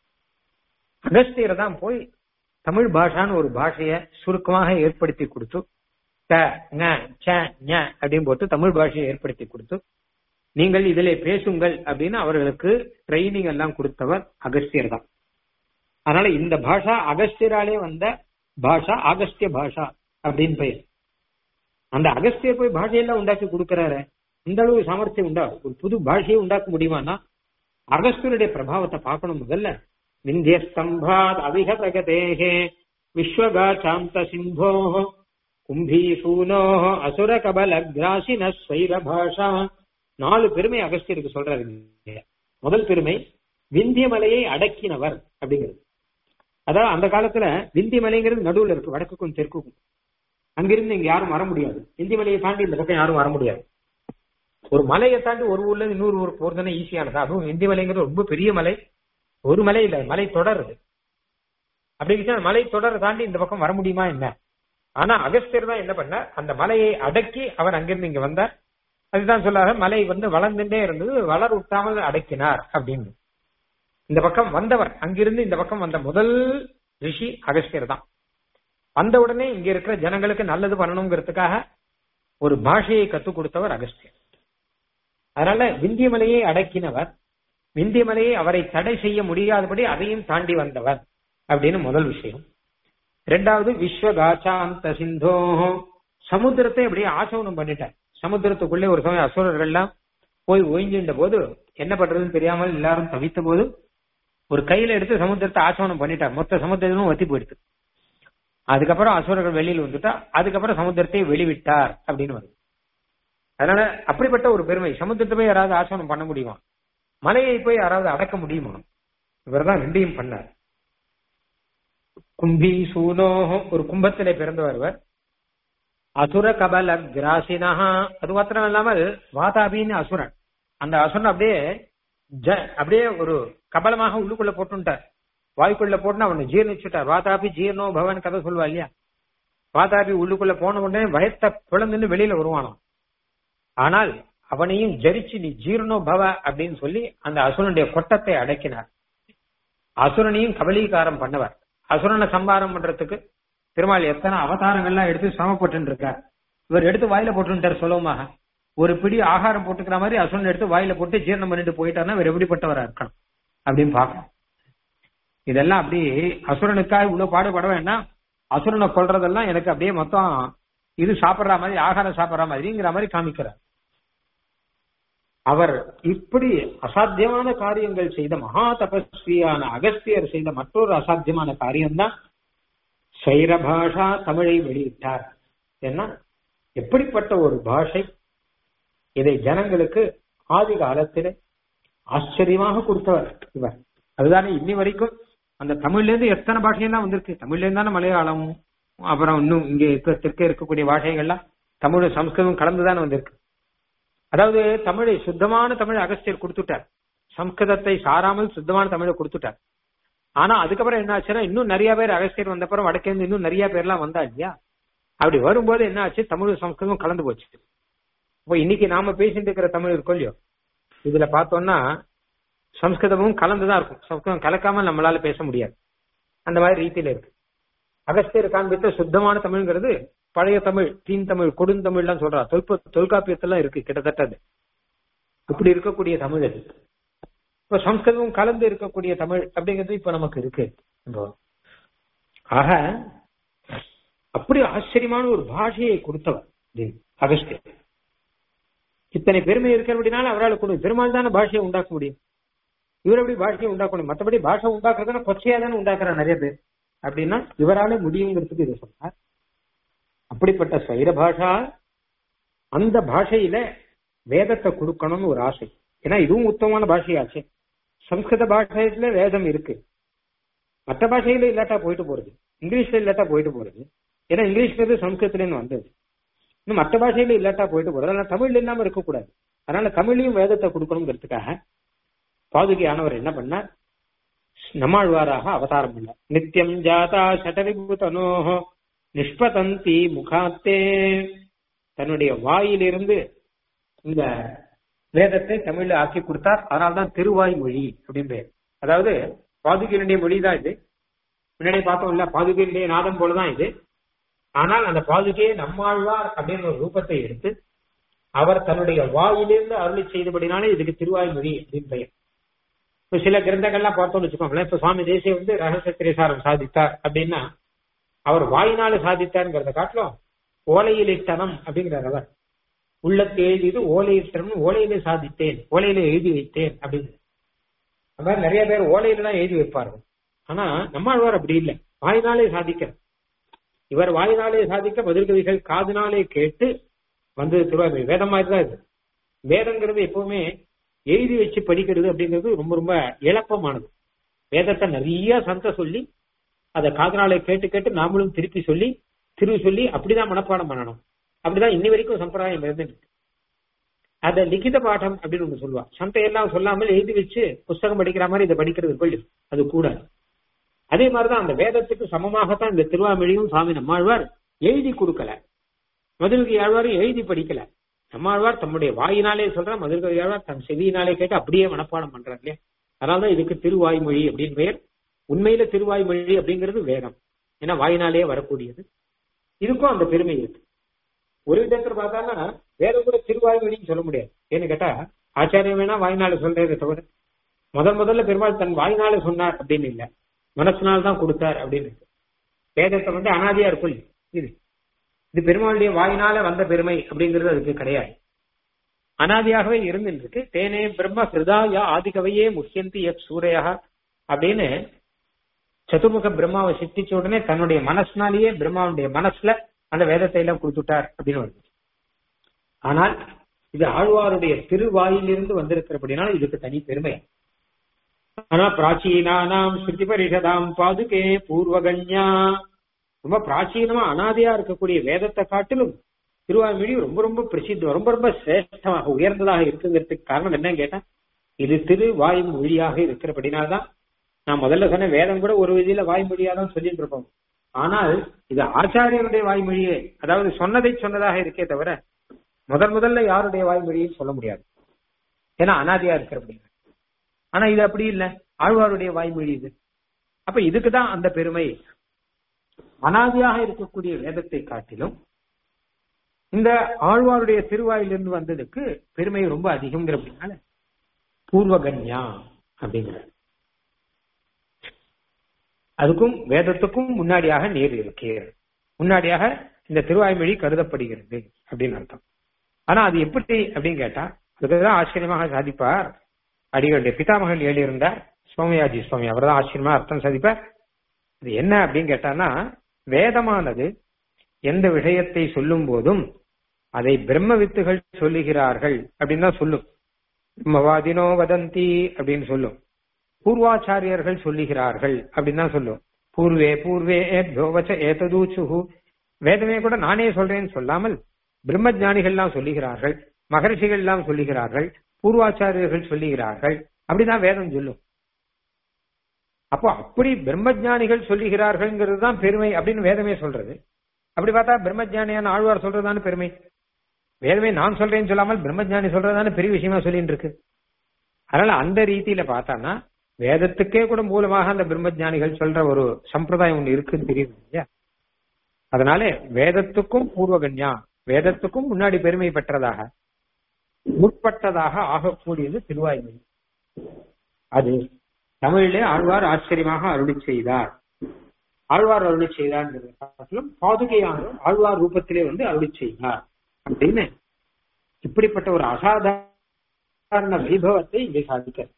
அகஸ்தியர் தான் போய் தமிழ் பாஷான்னு ஒரு பாஷைய சுருக்கமாக ஏற்படுத்தி கொடுத்து ட ங ச ஞ அப்படின்னு போட்டு தமிழ் பாஷையை ஏற்படுத்தி கொடுத்து நீங்கள் இதிலே பேசுங்கள் அப்படின்னு அவர்களுக்கு ட்ரைனிங் எல்லாம் கொடுத்தவர் அகஸ்தியர் தான் அதனால இந்த பாஷா அகஸ்தியராலே வந்த பாஷா அகஸ்திய பாஷா அப்படின்னு பெயர் அந்த அகஸ்தியர் போய் பாஷையெல்லாம் உண்டாக்கி கொடுக்கிறாரு இந்த அளவு சாமர்த்தியம் உண்டா ஒரு புது பாஷையை உண்டாக்க முடியுமானா அகஸ்தியருடைய பிரபாவத்தை பார்க்கணும் முதல்ல விந்திய ஸ்தம்பாத் அவிக பிரகதேகே விஸ்வகாச்சாந்த சிம்போ கும்பீசூனோ அசுர கபல கிராசின ஸ்வைர பாஷா நாலு பெருமை அகஸ்தியருக்கு சொல்றாரு இங்க. முதல் பெருமை விந்திய மலையை அடக்கினவர் அப்படிங்கிறது அதாவது அந்த காலத்துல விந்திய மலைங்கிறது நடுவுல இருக்கு வடக்குக்கும் தெற்குக்கும் அங்கிருந்து இங்க யாரும் வர முடியாது விந்திய மலையை தாண்டி இந்த பக்கம் யாரும் வர முடியாது ஒரு மலையை தாண்டி ஒரு ஊர்ல இருந்து இன்னொரு ஊருக்கு போறதுனா ஈஸியானது அதுவும் விந்திய மலைங்கிறது ரொம்ப பெரிய மலை ஒரு மலை இல்ல மலை தொடருது அப்படி இருந்துச்சுன்னா மலை தொடரை தாண்டி இந்த பக்கம் வர முடியுமா என்ன ஆனா அகஸ்தியர் தான் என்ன பண்ண அந்த மலையை அடக்கி அவர் அங்கிருந்து இங்க வந்தார் அதுதான் சொல்லாரு மலை வந்து வளர்ந்துட்டே இருந்தது வளர் விட்டாமல் அடக்கினார் அப்படின்னு இந்த பக்கம் வந்தவர் அங்கிருந்து இந்த பக்கம் வந்த முதல் ரிஷி அகஸ்தியர் தான் வந்த உடனே இங்க இருக்கிற ஜனங்களுக்கு நல்லது பண்ணணுங்கிறதுக்காக ஒரு பாஷையை கத்துக் கொடுத்தவர் அகஸ்தியர் அதனால விந்திய மலையை அடக்கினவர் விந்திய மலையை அவரை தடை செய்ய முடியாதபடி அதையும் தாண்டி வந்தவர் அப்படின்னு முதல் விஷயம் ரெண்டாவது விஸ்வகாச்சாந்த சிந்தோ சமுத்திரத்தை அப்படியே ஆசவனம் பண்ணிட்டார் சமுத்திரத்துக்குள்ளே ஒரு சமயம் அசுரர்கள்லாம் போய் ஒழிஞ்சின்ற போது என்ன பண்றதுன்னு தெரியாமல் எல்லாரும் தவித்த போது ஒரு கையில எடுத்து சமுத்திரத்தை ஆசவனம் பண்ணிட்டார் மொத்த சமுத்திரமும் வத்தி போயிடுது அதுக்கப்புறம் அசுரர்கள் வெளியில் வந்துட்டா அதுக்கப்புறம் சமுத்திரத்தை வெளிவிட்டார் அப்படின்னு வருது அதனால அப்படிப்பட்ட ஒரு பெருமை சமுத்திரத்தை போய் யாராவது ஆசவனம் பண்ண முடியுமா மலையை போய் யாராவது அடக்க முடியுமா இவர்தான் ரெண்டையும் பண்ணார் கும்பி சூனோஹோ ஒரு கும்பத்திலே பிறந்தவர் இவர் அசுர கபல கிராசினஹா அது மாத்திரம் இல்லாமல் வாதாபின்னு அசுரன் அந்த அசுரன் அப்படியே ஜ அப்படியே ஒரு கபலமாக உள்ளுக்குள்ள போட்டுட்டார் வாய்க்குள்ள போட்டு அவனை ஜீர்ணிச்சுட்டார் வாதாபி ஜீர்ணோ பவன் கதை சொல்லுவா இல்லையா வாதாபி உள்ளுக்குள்ள போன உடனே பயத்தை பிளந்துன்னு வெளியில வருவானாம் ஆனால் அவனையும் ஜரிச்சு நீ ஜீர்ணோ பவ அப்படின்னு சொல்லி அந்த அசுரனுடைய கொட்டத்தை அடக்கினார் அசுரனையும் கபலீகாரம் பண்ணவர் அசுரனை சம்பாரம் பண்றதுக்கு திருமால் எத்தனை அவதாரங்கள்லாம் எடுத்து சிரமப்பட்டு இருக்கார் இவர் எடுத்து வாயில போட்டுட்டார் சொல்லவுமாக ஒரு பிடி ஆகாரம் போட்டுக்கிற மாதிரி அசுரன் எடுத்து வாயில போட்டு ஜீரணம் பண்ணிட்டு போயிட்டாருன்னா இவர் எப்படிப்பட்டவரா இருக்கணும் அப்படின்னு பார்க்கணும் இதெல்லாம் அப்படி அசுரனுக்காக இவ்வளவு பாடுபட வேண்டாம் அசுரனை கொல்றதெல்லாம் எனக்கு அப்படியே மொத்தம் இது சாப்பிடுற மாதிரி ஆகாரம் சாப்பிடுற மாதிரிங்கிற மாதிரி காமிக்கிறார் அவர் இப்படி அசாத்தியமான காரியங்கள் செய்த மகா தபஸ்வியான அகஸ்தியர் செய்த மற்றொரு அசாத்தியமான காரியம்தான் சைரபாஷா தமிழை வெளியிட்டார் ஏன்னா எப்படிப்பட்ட ஒரு பாஷை இதை ஜனங்களுக்கு ஆதி காலத்திலே ஆச்சரியமாக கொடுத்தவர் இவர் அதுதானே இன்னி வரைக்கும் அந்த தமிழ்ல இருந்து எத்தனை பாஷையெல்லாம் வந்திருக்கு தமிழ்ல இருந்து தானே மலையாளம் அப்புறம் இன்னும் இங்க இருக்க தெற்கே இருக்கக்கூடிய பாஷைகள்லாம் தமிழ் சம்ஸ்கிருதம் கலந்துதானே வந்திருக்கு அதாவது தமிழை சுத்தமான தமிழ் அகஸ்தியர் கொடுத்துட்டார் சம்ஸ்கிருதத்தை சாராமல் சுத்தமான தமிழை கொடுத்துட்டார் ஆனா அதுக்கப்புறம் என்ன ஆச்சுன்னா இன்னும் நிறைய பேர் அகஸ்தியர் வந்தப்புறம் வடக்கேந்து இன்னும் நிறைய பேர்லாம் வந்தா இல்லையா அப்படி வரும்போது என்ன ஆச்சு தமிழ் சம்ஸ்கிருதம் கலந்து போச்சு இப்போ இன்னைக்கு நாம பேசிட்டு இருக்கிற தமிழ் இருக்கும் இல்லையோ இதுல பார்த்தோம்னா சம்ஸ்கிருதமும் கலந்துதான் இருக்கும் சம்ஸ்கிருதம் கலக்காம நம்மளால பேச முடியாது அந்த மாதிரி ரீதியில இருக்கு அகஸ்தியர் காண்பித்த சுத்தமான தமிழ்ங்கிறது பழைய தமிழ் தீன் தமிழ் கொடுந்தமிழ்லாம் சொல்றா தொல்ப தொல்காப்பியத்தெல்லாம் இருக்கு கிட்டத்தட்ட அது இப்படி இருக்கக்கூடிய தமிழ் அது இப்ப சம்ஸ்கிருதமும் கலந்து இருக்கக்கூடிய தமிழ் அப்படிங்கிறது இப்ப நமக்கு இருக்கு இப்போ ஆக அப்படி ஆச்சரியமான ஒரு பாஷையை கொடுத்தவர் இது அகஸ்தியர் இத்தனை பெருமை இருக்கிறபடினால அவரால் கொடு பெருமாள் தானே பாஷையை உண்டாக்க முடியும் இவர் எப்படி பாஷையை உண்டாக்கணும் மற்றபடி பாஷை உண்டாக்குறதுன்னா கொச்சையா தானே உண்டாக்குற நிறைய பேர் அப்படின்னா இவரால முடியுங்கிறதுக்கு இதை சொன்னார் அப்படிப்பட்ட சைர பாஷா அந்த பாஷையில வேதத்தை கொடுக்கணும்னு ஒரு ஆசை ஏன்னா இதுவும் உத்தமமான பாஷையாச்சு சம்ஸ்கிருத பாஷையில வேதம் இருக்கு மற்ற பாஷையில இல்லாட்டா போயிட்டு போறது இங்கிலீஷ்ல இல்லாட்டா போயிட்டு போறது ஏன்னா இங்கிலீஷ்ங்கிறது சம்ஸ்கிருத்திலேருந்து வந்தது இன்னும் மற்ற பாஷையில இல்லாட்டா போயிட்டு போறது அதனால தமிழ்ல இல்லாம இருக்கக்கூடாது அதனால தமிழ்லையும் வேதத்தை கொடுக்கணுங்கிறதுக்காக பாதுகி ஆனவர் என்ன பண்ணார் நம்மாழ்வாராக அவதாரம் பண்ணார் நித்தியம் ஜாதா சடவிபூதனோஹோ நிஷ்பதந்தி முகாத்தே தன்னுடைய வாயிலிருந்து இந்த வேதத்தை தமிழ்ல ஆக்கி கொடுத்தார் அதனால்தான் திருவாய் மொழி அப்படின்னு பேர் அதாவது பாதுகையினுடைய மொழி தான் இது முன்னாடி பார்த்தோம் இல்ல பாதுகையினுடைய நாதம் போலதான் இது ஆனால் அந்த பாதுகையை நம்மாழ்வார் அப்படின்னு ஒரு ரூபத்தை எடுத்து அவர் தன்னுடைய வாயிலிருந்து அருளி செய்தபடினாலே இதுக்கு திருவாய்மொழி அப்படின்னு பெயர் இப்ப சில கிரந்தங்கள்லாம் பார்த்தோம்னு வச்சுக்கோங்களேன் இப்ப சுவாமி தேசிய வந்து ரகசிய திரைசாரம் சாதித்தார் அப்படின்னா அவர் வாயினால சாதித்தார்ங்கிறத காட்டிலும் ஓலையிலிட்டனம் அப்படிங்கிறார் அவர் உள்ளத்து எழுதியது ஓலையிட்டனம் ஓலையிலே சாதித்தேன் ஓலையில எழுதி வைத்தேன் அப்படின்னு அந்த மாதிரி நிறைய பேர் ஓலையில தான் எழுதி வைப்பார்கள் ஆனா நம்மாழ்வார் அப்படி இல்லை வாயினாலே சாதிக்கிற இவர் வாயினாலே சாதிக்க பதில்கவிகள் காதுனாலே கேட்டு வந்தது திருவாரூர் வேதம் மாதிரி தான் இது வேதங்கிறது எப்பவுமே எழுதி வச்சு படிக்கிறது அப்படிங்கிறது ரொம்ப ரொம்ப இழப்பமானது வேதத்தை நிறைய சந்த சொல்லி அதை காதனாலே கேட்டு கேட்டு நாமளும் திருப்பி சொல்லி திரு சொல்லி அப்படிதான் மனப்பாடம் பண்ணணும் அப்படிதான் இன்னி வரைக்கும் சம்பிரதாயம் இருந்துட்டு அத லிখিত பாடம் அப்படின்னு ஒண்ணு சொல்லுவா சந்தையெல்லாம் சொல்லாமல் எழுதி வச்சு புஸ்தகம் படிக்கிற மாதிரி இதை படிக்கிறது கொள்ளு அது கூடாது அதே மாதிரிதான் அந்த வேதத்துக்கு சமமாகத்தான் இந்த திருவாமொழியும் சுவாமி நம்மாழ்வார் எழுதி கொடுக்கல மதுரகி ஆழ்வாரும் எழுதி படிக்கல நம்மாழ்வார் தம்முடைய வாயினாலே சொல்ற மதுரகவி ஆழ்வார் தன் செவியினாலே கேட்டு அப்படியே மனப்பாடம் பண்றாரு இல்லையா அதனாலதான் இதுக்கு திருவாய்மொழி அப்படின்னு பெயர் உண்மையில திருவாய்மொழி அப்படிங்கிறது வேதம் ஏன்னா வாயினாலே வரக்கூடியது இதுக்கும் அந்த பெருமை இருக்கு ஒரு விதத்துல பார்த்தாங்கன்னா வேதம் கூட திருவாய்மொழின்னு சொல்ல முடியாது ஏன்னு கேட்டா ஆச்சாரியம் வேணா வாய்னால சொல்றதே தவிர முதல் முதல்ல பெருமாள் தன் வாய்னால சொன்னார் அப்படின்னு இல்ல மனசுனால் தான் கொடுத்தார் அப்படின்னு வேதத்தை வந்து அனாதியா இருக்கும் இது இது பெருமாளுடைய வாயினால வந்த பெருமை அப்படிங்கிறது அதுக்கு கிடையாது அனாதியாகவே இருந்துருக்கு தேனே பிரம்ம ஹிருதாயா ஆதிகவையே முக்கியந்தி எத் சூரையா அப்படின்னு சதுர்முக பிரம்மாவை சித்திச்ச உடனே தன்னுடைய மனசுனாலேயே பிரம்மாவுடைய மனசுல அந்த வேதத்தை எல்லாம் கொடுத்துட்டார் அப்படின்னு வருது ஆனால் இது ஆழ்வாருடைய திருவாயிலிருந்து வந்திருக்கிறபடினால இதுக்கு தனி பெருமை ஆனா பிராச்சீனானாம் ஸ்ருதி பரிஷதாம் பாதுகே பூர்வகன்யா ரொம்ப பிராச்சீனமா அனாதையா இருக்கக்கூடிய வேதத்தை காட்டிலும் திருவாய்மொழி ரொம்ப ரொம்ப பிரசித்தம் ரொம்ப ரொம்ப சிரேஷ்டமாக உயர்ந்ததாக இருக்குங்கிறதுக்கு காரணம் என்னன்னு கேட்டா இது திரு வாய்மொழியாக இருக்கிறபடினால்தான் நான் முதல்ல சொன்ன வேதம் கூட ஒரு விதியில வாய்மொழியா தான் சொல்லிட்டு இருப்போம் ஆனால் இது ஆச்சாரியனுடைய வாய்மொழியே அதாவது சொன்னதை சொன்னதாக இருக்கே தவிர முதல் முதல்ல யாருடைய வாய்மொழியும் சொல்ல முடியாது ஏன்னா அனாதியா இருக்கிற ஆனா இது அப்படி இல்ல ஆழ்வாருடைய வாய்மொழி இது அப்ப இதுக்குதான் அந்த பெருமை அனாதியாக இருக்கக்கூடிய வேதத்தை காட்டிலும் இந்த ஆழ்வாருடைய திருவாயிலிருந்து வந்ததுக்கு பெருமை ரொம்ப அதிகம்ங்கிறதுனால பூர்வகன்யா அப்படிங்கிற அதுக்கும் வேதத்துக்கும் முன்னாடியாக நீர் இருக்கிறது முன்னாடியாக இந்த திருவாய்மொழி கருதப்படுகிறது அப்படின்னு அர்த்தம் ஆனா அது எப்படி அப்படின்னு கேட்டா அதுக்குதான் ஆச்சரியமாக சாதிப்பார் அடிகளுடைய பிதாமகன் எழுதியிருந்தார் சோமயாஜி சுவாமி அவர் தான் ஆச்சரியமா அர்த்தம் சாதிப்பார் இது என்ன அப்படின்னு கேட்டானா வேதமானது எந்த விஷயத்தை சொல்லும் போதும் அதை பிரம்ம வித்துகள் சொல்லுகிறார்கள் அப்படின்னு தான் சொல்லும் பிரம்மவாதினோ வதந்தி அப்படின்னு சொல்லும் பூர்வாச்சாரியர்கள் சொல்லுகிறார்கள் அப்படின்னு தான் சொல்லும் பூர்வே பூர்வே ஏத்யோவச்ச ஏததூச்சுஹு வேதமே கூட நானே சொல்றேன்னு சொல்லாமல் பிரம்ம ஞானிகள்லாம் சொல்லுகிறார்கள் மகர்ஷிகள் எல்லாம் சொல்லுகிறார்கள் பூர்வாச்சாரியர்கள் சொல்லுகிறார்கள் அப்படிதான் வேதம் சொல்லும் அப்போ அப்படி பிரம்மஜானிகள் சொல்லுகிறார்கள்ங்கிறது தான் பெருமை அப்படின்னு வேதமே சொல்றது அப்படி பார்த்தா பிரம்மஜானியான ஆழ்வார் சொல்றதுதானே பெருமை வேதமே நான் சொல்றேன்னு சொல்லாமல் பிரம்மஜானி சொல்றதுதானே பெரிய விஷயமா சொல்லிட்டு இருக்கு அதனால அந்த ரீதியில பார்த்தானா வேதத்துக்கே கூட மூலமாக அந்த பிரம்மஜானிகள் சொல்ற ஒரு சம்பிரதாயம் ஒண்ணு இருக்குன்னு தெரியுது இல்லையா அதனால வேதத்துக்கும் பூர்வகன்யா வேதத்துக்கும் முன்னாடி பெருமை பெற்றதாக முற்பட்டதாக ஆகக்கூடியது திருவாய்மொழி அது தமிழிலே ஆழ்வார் ஆச்சரியமாக அருளி செய்தார் ஆழ்வார் அருளி செய்தார் காட்டிலும் பாதுகையானவர் ஆழ்வார் ரூபத்திலே வந்து அருளி செய்தார் அப்படின்னு இப்படிப்பட்ட ஒரு அசாதாரண வைபவத்தை இங்கே சாதிக்க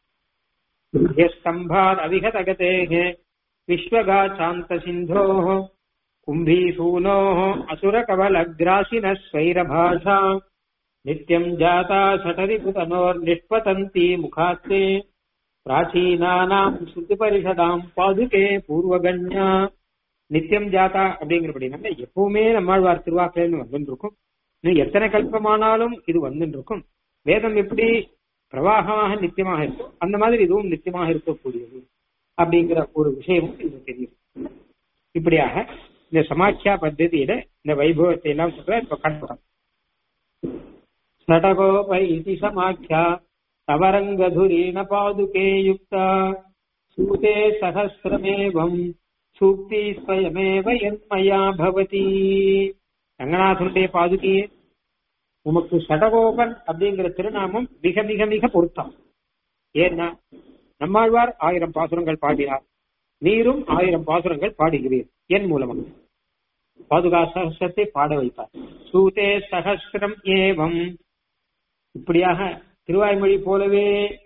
ஸ்தம்பாத் அவிகதகதேகே விஸ்வகா சாந்த சிந்தோ கும்பீசூனோ அசுர கவலக்ராசின ஸ்வைரபாஷா நித்யம் ஜாதா சடரிபுதனோர் நிஷ்பதந்தி முகாத்தே பிராச்சீனானாம் ஸ்ருதி பரிஷதாம் பாதுகே பூர்வகன்யா நித்தியம் ஜாதா அப்படிங்கிறபடினால எப்பவுமே நம்மாழ்வார் திருவாக்கிலேன்னு வந்துருக்கும் இன்னும் எத்தனை கல்பமானாலும் இது வந்துட்டு இருக்கும் வேதம் எப்படி பிரவாகமாக நித்தியமாக இருக்கும் அந்த மாதிரி இதுவும் நித்தியமாக இருக்கக்கூடியது அப்படிங்கிற ஒரு விஷயமும் இது தெரியும் இப்படியாக இந்த சமாட்சியா பத்ததியில இந்த வைபவத்தை எல்லாம் சொல்ற இப்ப கண்டோம் நடகோப இதி சமாட்சியா तवरङ्गधुरेण पादुके युक्ता सूते सहस्रमेवम् சூக்தி ஸ்வயமேவ என்மயா பவதி ரங்கநாதனுடைய பாதுகையே உமக்கு சடகோபன் அப்படிங்கிற திருநாமம் மிக மிக மிக பொருத்தம் ஏன்னா நம்மாழ்வார் ஆயிரம் பாசுரங்கள் பாடினார் நீரும் ஆயிரம் பாசுரங்கள் பாடுகிறீர் என் மூலமாக பாதுகா சகசிரத்தை பாட வைத்தார் சூதே சகசிரம் ஏவம் இப்படியாக திருவாய்மொழி போலவே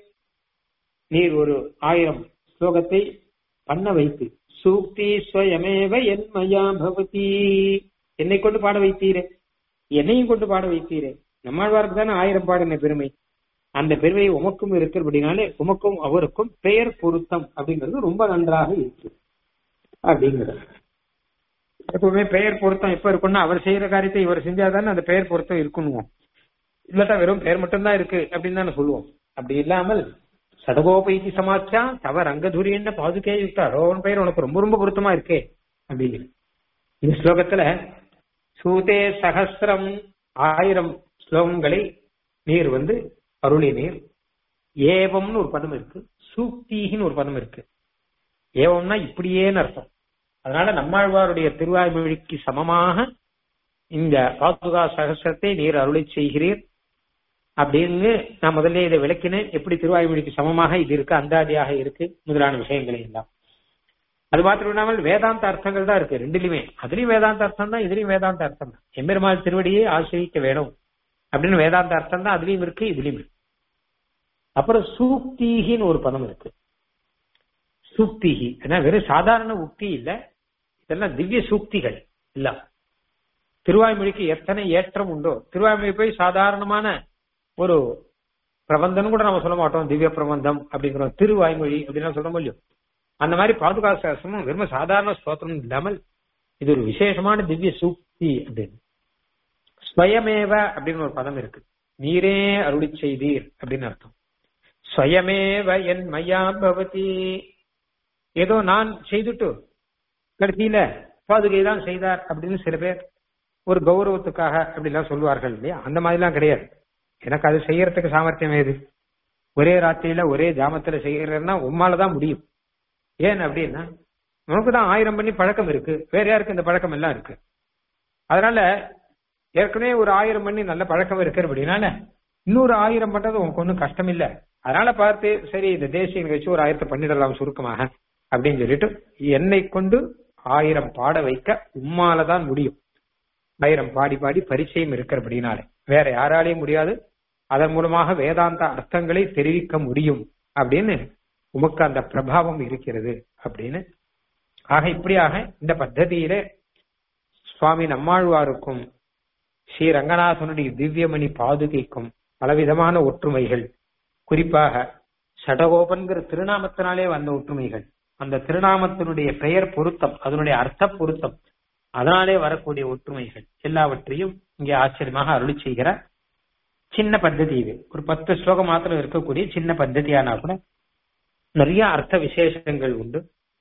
நீர் ஒரு ஆயிரம் ஸ்லோகத்தை பண்ண வைத்து சூக்தி ஸ்வயமேவ என்மயா பவதி என்னை கொண்டு பாட வைத்தீரே என்னையும் கொண்டு பாட வைத்தீரே நம்மாழ்வாருக்கு தானே ஆயிரம் பாடின பெருமை அந்த பெருமை உமக்கும் இருக்கிறபடினாலே உமக்கும் அவருக்கும் பெயர் பொருத்தம் அப்படிங்கிறது ரொம்ப நன்றாக இருக்கு அப்படிங்கிறது எப்பவுமே பெயர் பொருத்தம் எப்ப இருக்கும்னா அவர் செய்யற காரியத்தை இவர் செஞ்சாதானே அந்த பெயர் பொருத்தம் இருக்கணும் இல்லாட்டா வெறும் பெயர் மட்டும்தான் இருக்கு அப்படின்னு தானே சொல்லுவோம் அப்படி இல்லாமல் சடகோபைதி சமாச்சா தவ ரங்கதுரியன்ற பாதுகே யுக்தா ரோவன் பெயர் உனக்கு ரொம்ப ரொம்ப பொருத்தமா இருக்கே அப்படின்னு இந்த ஸ்லோகத்துல சூதே சகசிரம் ஆயிரம் ஸ்லோகங்களை நீர் வந்து அருளி நீர் ஏவம்னு ஒரு பதம் இருக்கு சூக்தின்னு ஒரு பதம் இருக்கு ஏவம்னா இப்படியேன்னு அர்த்தம் அதனால நம்மாழ்வாருடைய திருவாய்மொழிக்கு சமமாக இந்த பாதுகா சகசிரத்தை நீர் அருளை செய்கிறீர் அப்படின்னு நான் முதல்ல இதை விளக்கினேன் எப்படி திருவாய்மொழிக்கு சமமாக இது இருக்கு அந்தாதியாக இருக்கு முதலான விஷயங்களை எல்லாம் அது மாத்திரம் இல்லாமல் வேதாந்த அர்த்தங்கள் தான் இருக்கு ரெண்டுலயுமே அதுலயும் வேதாந்த அர்த்தம் தான் இதுலயும் வேதாந்த அர்த்தம் தான் எம்பெருமாள் திருவடியை ஆசிரியிக்க வேணும் அப்படின்னு வேதாந்த அர்த்தம் தான் அதுலயும் இருக்கு இதுலயும் இருக்கு அப்புறம் சூக்திகின்னு ஒரு பதம் இருக்கு சூக்திகி ஏன்னா வெறும் சாதாரண உக்தி இல்ல இதெல்லாம் திவ்ய சூக்திகள் இல்ல திருவாய்மொழிக்கு எத்தனை ஏற்றம் உண்டோ திருவாய்மொழி போய் சாதாரணமான ஒரு பிரபந்தம் கூட நம்ம சொல்ல மாட்டோம் திவ்ய பிரபந்தம் அப்படிங்கிறோம் திருவாய்மொழி அப்படின்னு சொல்ல முடியும் அந்த மாதிரி பாதுகா சாஸ்திரமும் வெறும் சாதாரண ஸ்தோத்திரம் இல்லாமல் இது ஒரு விசேஷமான திவ்ய சூக்தி அப்படின்னு ஸ்வயமேவ அப்படின்னு ஒரு பதம் இருக்கு நீரே அருளி செய்தீர் அப்படின்னு அர்த்தம் ஸ்வயமேவ என் மையா பவதி ஏதோ நான் செய்துட்டு கடைசியில பாதுகை தான் செய்தார் அப்படின்னு சில பேர் ஒரு கௌரவத்துக்காக அப்படிலாம் சொல்லுவார்கள் இல்லையா அந்த மாதிரிலாம் கிடையாது எனக்கு அது செய்யறதுக்கு சாமர்த்தியம் ஏது ஒரே ராத்திரியில ஒரே ஜாமத்துல செய்யறதுன்னா உம்மால தான் முடியும் ஏன் அப்படின்னா உனக்கு தான் ஆயிரம் பண்ணி பழக்கம் இருக்கு வேற யாருக்கு இந்த பழக்கம் எல்லாம் இருக்கு அதனால ஏற்கனவே ஒரு ஆயிரம் பண்ணி நல்ல பழக்கம் இருக்கு அப்படின்னால இன்னொரு ஆயிரம் பண்றது உனக்கு ஒன்றும் கஷ்டம் இல்ல அதனால பார்த்து சரி இந்த தேசிய நிகழ்ச்சி ஒரு ஆயிரத்தை பண்ணிடலாம் சுருக்கமாக அப்படின்னு சொல்லிட்டு என்னை கொண்டு ஆயிரம் பாட வைக்க உம்மால தான் முடியும் ஆயிரம் பாடி பாடி பரிச்சயம் இருக்கிறபடினாலே வேற யாராலையும் முடியாது அதன் மூலமாக வேதாந்த அர்த்தங்களை தெரிவிக்க முடியும் அப்படின்னு உமக்கு அந்த பிரபாவம் இருக்கிறது அப்படின்னு ஆக இப்படியாக இந்த பத்ததியிலே சுவாமி நம்மாழ்வாருக்கும் ஸ்ரீ ரங்கநாதனுடைய திவ்யமணி பாதுகைக்கும் பலவிதமான ஒற்றுமைகள் குறிப்பாக சடகோபன்கிற திருநாமத்தினாலே வந்த ஒற்றுமைகள் அந்த திருநாமத்தினுடைய பெயர் பொருத்தம் அதனுடைய அர்த்த பொருத்தம் அதனாலே வரக்கூடிய ஒற்றுமைகள் எல்லாவற்றையும் இங்கே ஆச்சரியமாக அருளி செய்கிறார் சின்ன பద్ధதி இது ஒரு பத்து ஸ்லோகம் மாத்திரம் இருக்கக்கூடிய சின்ன பద్ధதியானா கூட நிறைய அர்த்த விசேஷங்கள் உண்டு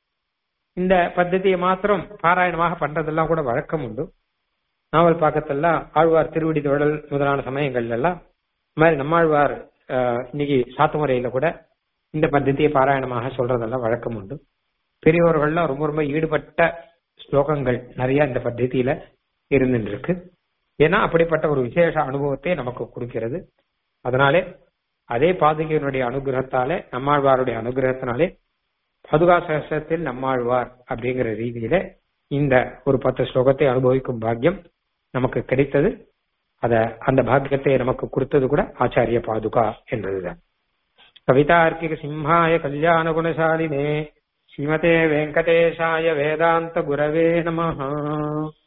இந்த பద్ధதியை மாத்திரம் பாராயணமாக பண்றதெல்லாம் கூட வழக்கம் உண்டு நாவல் பாக்கத்தெல்லாம் ஆழ்வார் திருவடி தொடல் முதலான சமயங்கள்ல எல்லாம் இந்த மாதிரி நம்மாழ்வார் இன்னைக்கு சாத்துமுறையில கூட இந்த பద్ధதியை பாராயணமாக சொல்றதெல்லாம் வழக்கம் உண்டு பெரியவர்கள்லாம் ரொம்ப ரொம்ப ஈடுபட்ட ஸ்லோகங்கள் நிறைய இந்த பద్ధதியில இருந்துட்டு இருக்கு ஏன்னா அப்படிப்பட்ட ஒரு விசேஷ அனுபவத்தை நமக்கு கொடுக்கிறது அதனாலே அதே பாதுகையினுடைய அனுகிரகத்தாலே நம்மாழ்வாருடைய அனுகிரகத்தினாலே பதுகா சகசத்தில் நம்மாழ்வார் அப்படிங்கிற ரீதியில இந்த ஒரு பத்து ஸ்லோகத்தை அனுபவிக்கும் பாக்கியம் நமக்கு கிடைத்தது அத அந்த பாக்கியத்தை நமக்கு கொடுத்தது கூட ஆச்சாரிய பாதுகா என்பதுதான் கவிதார்க்கிக சிம்ஹாய கல்யாண குணசாலினே ஸ்ரீமதே வெங்கடேஷாய வேதாந்த குரவே நமஹா